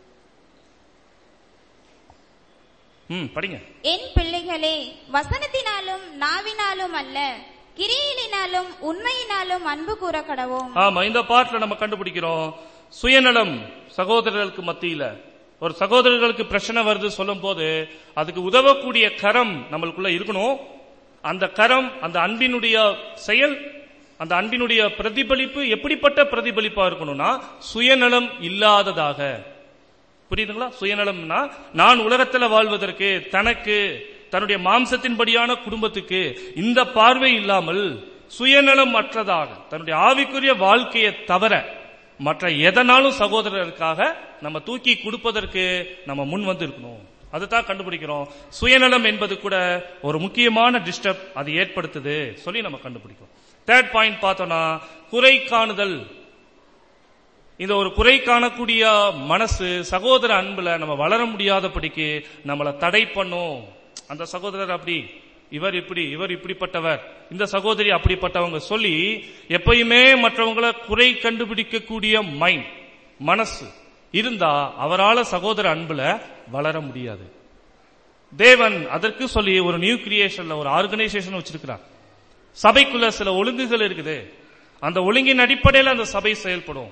ம் படிங்க என் பிள்ளைகளே வசனத்தினாலும் நாவினாலும் அல்ல கிரியினாலும் உண்மையினாலும் அன்பு கூற கடவோம் ஆமா இந்த பார்ட்ல நம்ம கண்டுபிடிக்கிறோம் சுயநலம் சகோதரர்களுக்கு மத்தியில ஒரு சகோதரர்களுக்கு பிரச்சனை வருது சொல்லும் போது அதுக்கு உதவக்கூடிய கரம் நம்மளுக்குள்ள இருக்கணும் அந்த கரம் அந்த அன்பினுடைய செயல் அந்த அன்பினுடைய பிரதிபலிப்பு எப்படிப்பட்ட பிரதிபலிப்பா இருக்கணும்னா சுயநலம் இல்லாததாக புரியுதுங்களா சுயநலம்னா நான் உலகத்துல வாழ்வதற்கு தனக்கு தன்னுடைய மாம்சத்தின்படியான குடும்பத்துக்கு இந்த பார்வை இல்லாமல் சுயநலம் அற்றதாக தன்னுடைய ஆவிக்குரிய வாழ்க்கையை தவிர மற்ற எதனாலும் சகோதரருக்காக நம்ம தூக்கி கொடுப்பதற்கு நம்ம முன் வந்து இருக்கணும் அதுதான் கண்டுபிடிக்கிறோம் சுயநலம் என்பது கூட ஒரு முக்கியமான டிஸ்டர்ப் அது ஏற்படுத்துது சொல்லி நம்ம கண்டுபிடிக்கிறோம் தேர்ட் பாயிண்ட் பார்த்தோம்னா குறை காணுதல் இந்த ஒரு குறை காணக்கூடிய மனசு சகோதர அன்புல நம்ம வளர முடியாதபடிக்கு நம்மளை தடை பண்ணும் அந்த சகோதரர் அப்படி இவர் இப்படி இவர் இப்படிப்பட்டவர் இந்த சகோதரி அப்படிப்பட்டவங்க சொல்லி எப்பயுமே மற்றவங்களை குறை கண்டுபிடிக்கக்கூடிய மைண்ட் மனசு இருந்தா அவரால சகோதர அன்புல வளர முடியாது தேவன் அதற்கு சொல்லி ஒரு நியூ கிரியேஷன்ல ஒரு ஆர்கனைசேஷன் வச்சிருக்கிறார் சபைக்குள்ள சில ஒழுங்குகள் இருக்குது அந்த ஒழுங்கின் அடிப்படையில் அந்த சபை செயல்படும்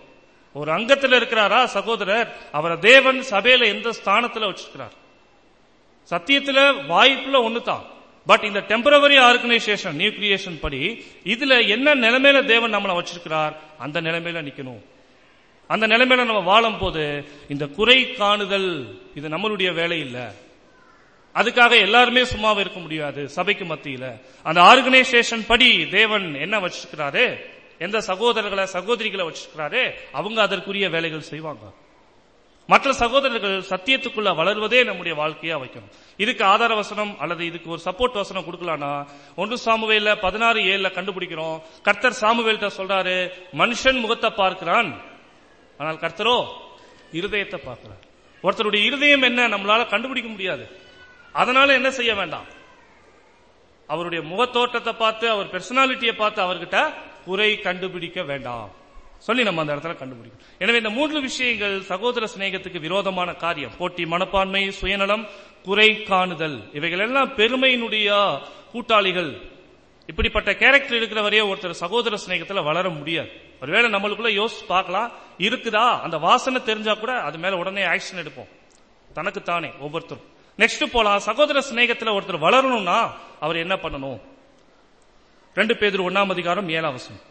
ஒரு அங்கத்துல இருக்கிறாரா சகோதரர் அவரை தேவன் சபையில எந்த ஸ்தானத்துல வச்சிருக்கிறார் சத்தியத்துல வாய்ப்புல ஒண்ணுதான் பட் இந்த டெம்பரவரி ஆர்கனைசேஷன் நியூ கிரியேஷன் படி இதுல என்ன நிலைமையில தேவன் நம்மளை வச்சிருக்கிறார் அந்த நிலைமையில நிக்கணும் அந்த நிலைமையில நம்ம வாழும் போது இந்த குறை காணுதல் இது நம்மளுடைய வேலை இல்ல அதுக்காக எல்லாருமே சும்மாவே இருக்க முடியாது சபைக்கு மத்தியில அந்த ஆர்கனைசேஷன் படி தேவன் என்ன வச்சிருக்கிறாரு எந்த சகோதரர்களை சகோதரிகளை வச்சிருக்கிறாரு அவங்க அதற்குரிய வேலைகள் செய்வாங்க மற்ற சகோதரர்கள் சத்தியத்துக்குள்ள வளர்வதே நம்முடைய வாழ்க்கையா வைக்கணும் இதுக்கு ஆதார வசனம் அல்லது இதுக்கு ஒரு சப்போர்ட் வசனம் கொடுக்கலாம்னா ஒன்று சாமுவேல பதினாறு ஏழுல கண்டுபிடிக்கிறோம் கர்த்தர் சாமுவேல்கிட்ட சொல்றாரு மனுஷன் முகத்தை பார்க்கிறான் ஆனால் கர்த்தரோ இருதயத்தை பார்க்கிறார் ஒருத்தருடைய இருதயம் என்ன நம்மளால கண்டுபிடிக்க முடியாது அதனால என்ன செய்ய வேண்டாம் அவருடைய முகத்தோட்டத்தை பார்த்து அவர் பெர்சனாலிட்டியை பார்த்து அவர்கிட்ட குறை கண்டுபிடிக்க வேண்டாம் சொல்லி நம்ம அந்த இடத்துல கண்டுபிடிக்கணும் எனவே இந்த மூன்று விஷயங்கள் சகோதர சிநேகத்துக்கு விரோதமான காரியம் போட்டி மனப்பான்மை சுயநலம் குறை காணுதல் இவைகள் எல்லாம் பெருமையினுடைய கூட்டாளிகள் இப்படிப்பட்ட கேரக்டர் இருக்கிறவரையே ஒருத்தர் சகோதர சிநேகத்துல வளர முடியாது ஒருவேளை நம்மளுக்குள்ள யோசிச்சு பார்க்கலாம் இருக்குதா அந்த வாசனை தெரிஞ்சா கூட அது மேல உடனே ஆக்ஷன் எடுப்போம் தனக்குத்தானே ஒவ்வொருத்தரும் நெக்ஸ்ட் போலாம் சகோதர சிநேகத்துல ஒருத்தர் வளரணும்னா அவர் என்ன பண்ணணும் ரெண்டு பேர் ஒன்னாம் அதிகாரம் ஏழாம் வசனம்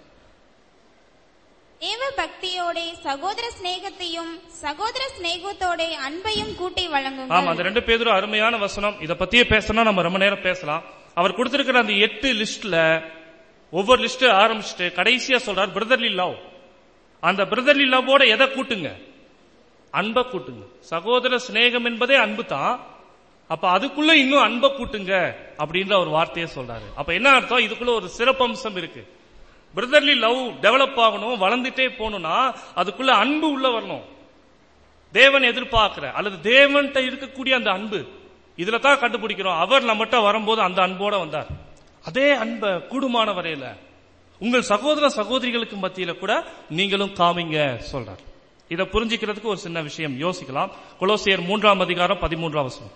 தேவ பக்தியோட சகோதர சிநேகத்தையும் சகோதர சிநேகத்தோட அன்பையும் கூட்டி ஆமா வழங்குங்கள் அந்த ரெண்டு பேரும் அருமையான வசனம் இத பத்தியே பேசணும் நம்ம ரொம்ப நேரம் பேசலாம் அவர் கொடுத்திருக்கிற அந்த எட்டு லிஸ்ட்ல ஒவ்வொரு லிஸ்ட் ஆரம்பிச்சுட்டு கடைசியா சொல்றார் பிரதர்லி லவ் அந்த பிரதர்லி லவ்வோட எதை கூட்டுங்க அன்பை கூட்டுங்க சகோதர சிநேகம் என்பதே அன்பு தான் அப்ப அதுக்குள்ள இன்னும் அன்பை கூட்டுங்க அப்படின்ற ஒரு வார்த்தையை சொல்றாரு அப்ப என்ன அர்த்தம் இதுக்குள்ள ஒரு சிறப்பம்சம் இருக்கு பிரதர்லி லவ் டெவலப் ஆகணும் வளர்ந்துட்டே போகணும்னா அதுக்குள்ள அன்பு உள்ள வரணும் தேவன் எதிர்பார்க்கிற அல்லது தேவன்கிட்ட இருக்கக்கூடிய அந்த அன்பு இதுல தான் கண்டுபிடிக்கிறோம் அவர் நம்மகிட்ட வரும்போது அந்த அன்போட வந்தார் அதே அன்பை கூடுமான வரையில உங்கள் சகோதர சகோதரிகளுக்கு மத்தியில கூட நீங்களும் காமிங்க சொல்றார் இதை புரிஞ்சுக்கிறதுக்கு ஒரு சின்ன விஷயம் யோசிக்கலாம் கொலோசியர் மூன்றாம் அதிகாரம் பதிமூன்றாம் வசனம்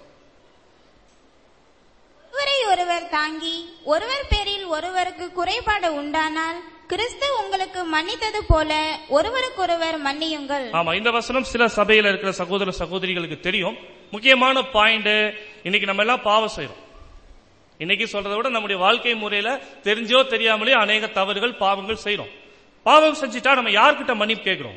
ஒருவரை ஒருவர் தாங்கி ஒருவர் பேரில் ஒருவருக்கு குறைபாடு உண்டானால் கிறிஸ்து உங்களுக்கு மன்னித்தது போல ஒருவருக்கொருவர் மன்னியுங்கள் ஆமா இந்த வசனம் சில சபையில இருக்கிற சகோதர சகோதரிகளுக்கு தெரியும் முக்கியமான பாயிண்ட் இன்னைக்கு நம்ம எல்லாம் பாவம் செய்றோம் இன்னைக்கு சொல்றதை விட நம்முடைய வாழ்க்கை முறையில தெரிஞ்சோ தெரியாமலே அநேக தவறுகள் பாவங்கள் செய்றோம் பாவம் செஞ்சுட்டா நம்ம யார்கிட்ட மன்னிப்பு கேட்கிறோம்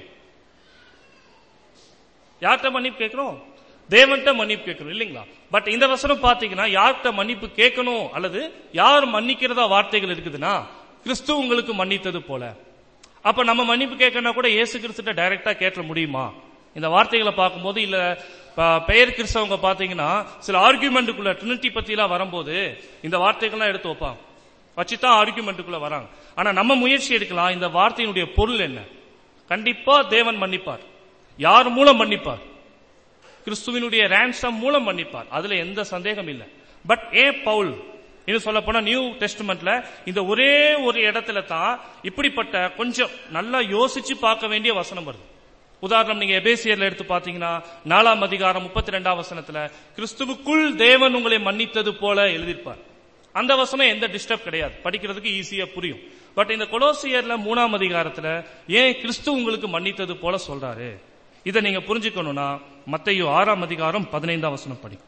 யார்கிட்ட மன்னிப்பு கேட்கிறோம் தேவன்கிட்ட மன்னிப்பு கேட்கணும் இல்லைங்களா பட் இந்த வசனம் பாத்தீங்கன்னா யார்கிட்ட மன்னிப்பு கேட்கணும் அல்லது யார் மன்னிக்கிறதா வார்த்தைகள் இருக்குதுன்னா கிறிஸ்து உங்களுக்கு மன்னித்தது போல அப்ப நம்ம மன்னிப்பு கேட்கணும் கூட இயேசு கிறிஸ்துட்ட டைரக்டா கேட்ட முடியுமா இந்த வார்த்தைகளை பார்க்கும்போது இல்ல ப- பெயர் கிறிஸ்தவங்க பாத்தீங்கன்னா சில ஆர்குமெண்ட்டுக்குள்ள ட்ரினிட்டி பத்தி எல்லாம் வரும்போது இந்த வார்த்தைகள்லாம் எடுத்து வைப்பாங்க வச்சுதான் ஆர்குமெண்ட்டுக்குள்ள வராங்க ஆனா நம்ம முயற்சி எடுக்கலாம் இந்த வார்த்தையினுடைய பொருள் என்ன கண்டிப்பா தேவன் மன்னிப்பார் யார் மூலம் மன்னிப்பார் கிறிஸ்துவினுடைய ரேன்சம் மூலம் மன்னிப்பார் அதுல எந்த சந்தேகம் இல்லை பட் ஏ பவுல் இன்னும் சொல்ல போனா நியூ டெஸ்ட்மெண்ட்ல இந்த ஒரே ஒரு இடத்துல தான் இப்படிப்பட்ட கொஞ்சம் நல்லா யோசிச்சு பார்க்க வேண்டிய வசனம் வருது உதாரணம் நீங்க எபேசியர்ல எடுத்து பாத்தீங்கன்னா நாலாம் அதிகாரம் முப்பத்தி ரெண்டாம் வசனத்துல கிறிஸ்துவுக்குள் தேவன் உங்களை மன்னித்தது போல எழுதியிருப்பார் அந்த வசனம் எந்த டிஸ்டர்ப் கிடையாது படிக்கிறதுக்கு ஈஸியா புரியும் பட் இந்த கொலோசியர்ல மூணாம் அதிகாரத்துல ஏன் கிறிஸ்து உங்களுக்கு மன்னித்தது போல சொல்றாரு இதை நீங்க புரிஞ்சுக்கணும்னா மத்தையோ ஆறாம் அதிகாரம் பதினைந்தாம் வசனம் படி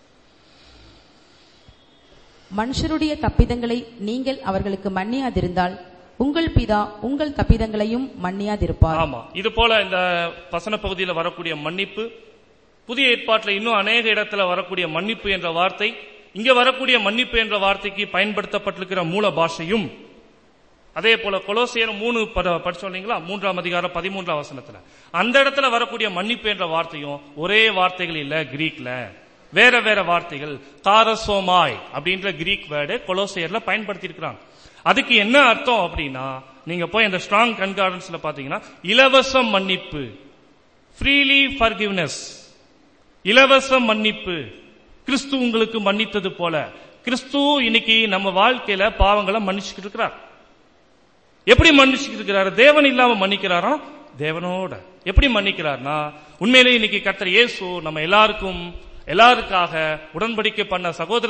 மனுஷருடைய தப்பிதங்களை நீங்கள் அவர்களுக்கு மன்னியாதிருந்தால் உங்கள் பிதா உங்கள் தப்பிதங்களையும் மன்னியாதிருப்பார் ஆமா இது போல இந்த வசன பகுதியில வரக்கூடிய மன்னிப்பு புதிய ஏற்பாட்டுல இன்னும் அநேக இடத்துல வரக்கூடிய மன்னிப்பு என்ற வார்த்தை இங்க வரக்கூடிய மன்னிப்பு என்ற வார்த்தைக்கு பயன்படுத்தப்பட்டிருக்கிற மூல பாஷையும் அதே போல கொலோசியர் மூணு பட- படிச்சோம் இல்லைங்களா மூன்றாம் அதிகாரம் பதிமூன்றாம் வசனத்துல அந்த இடத்துல வரக்கூடிய மன்னிப்பு என்ற வார்த்தையும் ஒரே வார்த்தைகள் இல்ல கிரீக்ல வேற வேற வார்த்தைகள் காரசோமாய் அப்படின்ற கிரீக் வேர்டு கொலோசியர்ல பயன்படுத்தி இருக்கிறாங்க அதுக்கு என்ன அர்த்தம் அப்படின்னா நீங்க போய் அந்த ஸ்ட்ராங் கன்கார்டன்ஸ்ல பாத்தீங்கன்னா இலவச மன்னிப்பு ஃப்ரீலி ஃபர்கிவ்னஸ் இலவச மன்னிப்பு கிறிஸ்து உங்களுக்கு மன்னித்தது போல கிறிஸ்து இன்னைக்கு நம்ம வாழ்க்கையில பாவங்களை மன்னிச்சுக்கிட்டு இருக்கிறார் எப்படி மன்னிச்சுக்கிட்டு இருக்கிறாரு தேவன் இல்லாம மன்னிக்கிறாரா தேவனோட எப்படி மன்னிக்கிறார்னா உண்மையிலே இன்னைக்கு கர்த்தர் இயேசு நம்ம எல்லாருக்கும் எல்லாருக்காக உடன்படிக்கை பண்ண சகோதர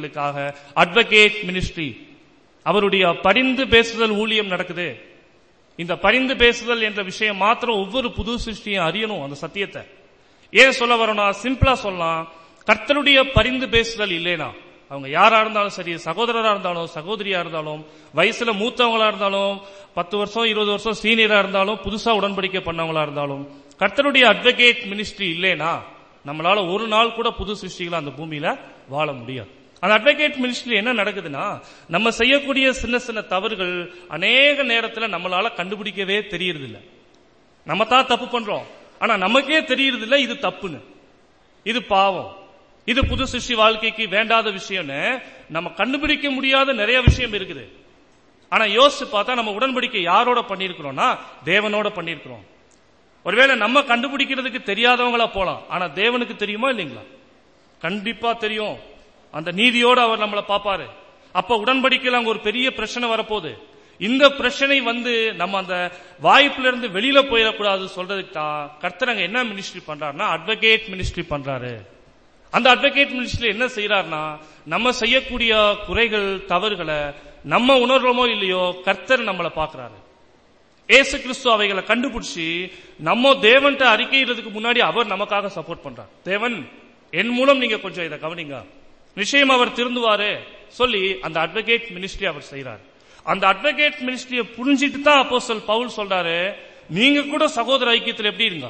சகோதரிகளுக்காக அட்வொகேட் மினிஸ்ட்ரி அவருடைய பரிந்து பேசுதல் ஊழியம் நடக்குது இந்த பரிந்து பேசுதல் என்ற விஷயம் மாத்திரம் ஒவ்வொரு புது சிருஷ்டியும் அறியணும் அந்த சத்தியத்தை ஏன் சொல்ல வரோம்னா சிம்பிளா சொல்லலாம் கர்த்தருடைய பரிந்து பேசுதல் இல்லைனா அவங்க யாரா இருந்தாலும் சரி சகோதரரா இருந்தாலும் சகோதரியா இருந்தாலும் வயசுல மூத்தவங்களா இருந்தாலும் பத்து வருஷம் இருபது வருஷம் சீனியரா இருந்தாலும் புதுசா உடன்படிக்கை பண்ணவங்களா இருந்தாலும் கர்த்தருடைய அட்வொகேட் மினிஸ்ட்ரி இல்லைனா நம்மளால ஒரு நாள் கூட புது சிருஷ்டிகளா அந்த பூமியில வாழ முடியாது அந்த அட்வொகேட் மினிஸ்ட்ரி என்ன நடக்குதுன்னா நம்ம செய்யக்கூடிய சின்ன சின்ன தவறுகள் அநேக நேரத்துல நம்மளால கண்டுபிடிக்கவே தெரியறது இல்ல நம்ம தான் தப்பு பண்றோம் ஆனா நமக்கே தெரியறது இல்ல இது தப்புன்னு இது பாவம் இது புது சிருஷ்டி வாழ்க்கைக்கு வேண்டாத விஷயம்னு நம்ம கண்டுபிடிக்க முடியாத நிறைய விஷயம் இருக்குது ஆனா யோசிச்சு பார்த்தா நம்ம உடன்படிக்கை யாரோட பண்ணிருக்கிறோம்னா தேவனோட பண்ணிருக்கிறோம் ஒருவேளை நம்ம கண்டுபிடிக்கிறதுக்கு தெரியாதவங்களா போலாம் ஆனா தேவனுக்கு தெரியுமா இல்லைங்களா கண்டிப்பா தெரியும் அந்த நீதியோட அவர் நம்மளை பாப்பாரு அப்ப உடன்படிக்கையில் அங்க ஒரு பெரிய பிரச்சனை வரப்போகுது இந்த பிரச்சனை வந்து நம்ம அந்த வாய்ப்புல இருந்து வெளியில போயிடக்கூடாது சொல்றதுக்கு தான் கர்த்தர் அங்க என்ன மினிஸ்ட்ரி பண்றாருன்னா அட்வொகேட் மினிஸ்ட்ரி பண்றாரு அந்த அட்வொகேட் மினிஸ்ட்ரி என்ன செய்யறாருன்னா நம்ம செய்யக்கூடிய குறைகள் தவறுகளை நம்ம உணர்றோமோ இல்லையோ கர்த்தர் நம்மளை பாக்குறாரு ஏசு கிறிஸ்து அவைகளை கண்டுபிடிச்சு நம்ம தேவன்ட்ட அறிக்கையிறதுக்கு முன்னாடி அவர் நமக்காக சப்போர்ட் பண்றார் தேவன் என் மூலம் நீங்க கொஞ்சம் இதை கவனிங்க நிச்சயம் அவர் திருந்துவாரு சொல்லி அந்த அட்வொகேட் மினிஸ்ட்ரி அவர் செய்யறாரு அந்த அட்வொகேட் மினிஸ்ட்ரியை புரிஞ்சிட்டு தான் அப்போ பவுல் சொல்றாரு நீங்க கூட சகோதர ஐக்கியத்தில் எப்படி இருங்க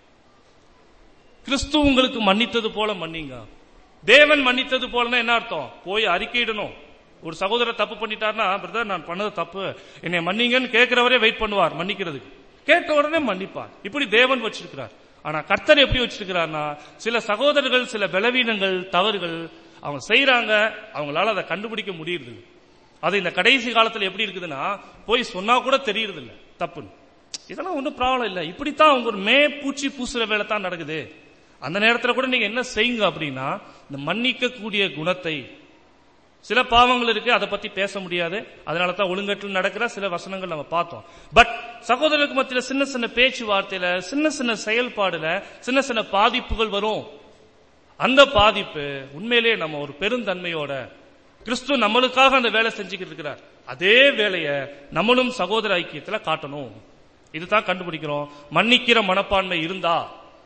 கிறிஸ்து உங்களுக்கு மன்னித்தது போல மன்னிங்க தேவன் மன்னித்தது போலன்னா என்ன அர்த்தம் போய் அறிக்கையிடணும் ஒரு சகோதரர் தப்பு பண்ணிட்டாருன்னா பிரதர் நான் பண்ணது தப்பு என்னை மன்னிங்கன்னு கேட்கிறவரே வெயிட் பண்ணுவார் மன்னிக்கிறதுக்கு கேட்ட உடனே மன்னிப்பார் இப்படி தேவன் வச்சிருக்கிறார் ஆனா கர்த்தர் எப்படி வச்சிருக்கிறார்னா சில சகோதரர்கள் சில பலவீனங்கள் தவறுகள் அவங்க செய்யறாங்க அவங்களால அதை கண்டுபிடிக்க முடியுது அது இந்த கடைசி காலத்துல எப்படி இருக்குதுன்னா போய் சொன்னா கூட தெரியறது இல்ல தப்புன்னு இதெல்லாம் ஒன்றும் ப்ராப்ளம் இல்லை இப்படித்தான் அவங்க ஒரு மே பூச்சி பூசுற வேலை தான் நடக்குது அந்த நேரத்துல கூட நீங்க என்ன செய்யுங்க அப்படின்னா இந்த மன்னிக்க கூடிய குணத்தை சில பாவங்கள் இருக்கு அதை பத்தி பேச முடியாது அதனால தான் ஒழுங்கற்றில் நடக்கிற சில வசனங்கள் நம்ம பார்த்தோம் பட் சகோதரருக்கு மத்தியில சின்ன சின்ன பேச்சுவார்த்தையில சின்ன சின்ன செயல்பாடுல சின்ன சின்ன பாதிப்புகள் வரும் அந்த பாதிப்பு உண்மையிலேயே நம்ம ஒரு பெருந்தன்மையோட கிறிஸ்து நம்மளுக்காக அந்த வேலை செஞ்சுக்கிட்டு இருக்கிறார் அதே வேலையை நம்மளும் சகோதர ஐக்கியத்துல காட்டணும் இதுதான் கண்டுபிடிக்கிறோம் மன்னிக்கிற மனப்பான்மை இருந்தா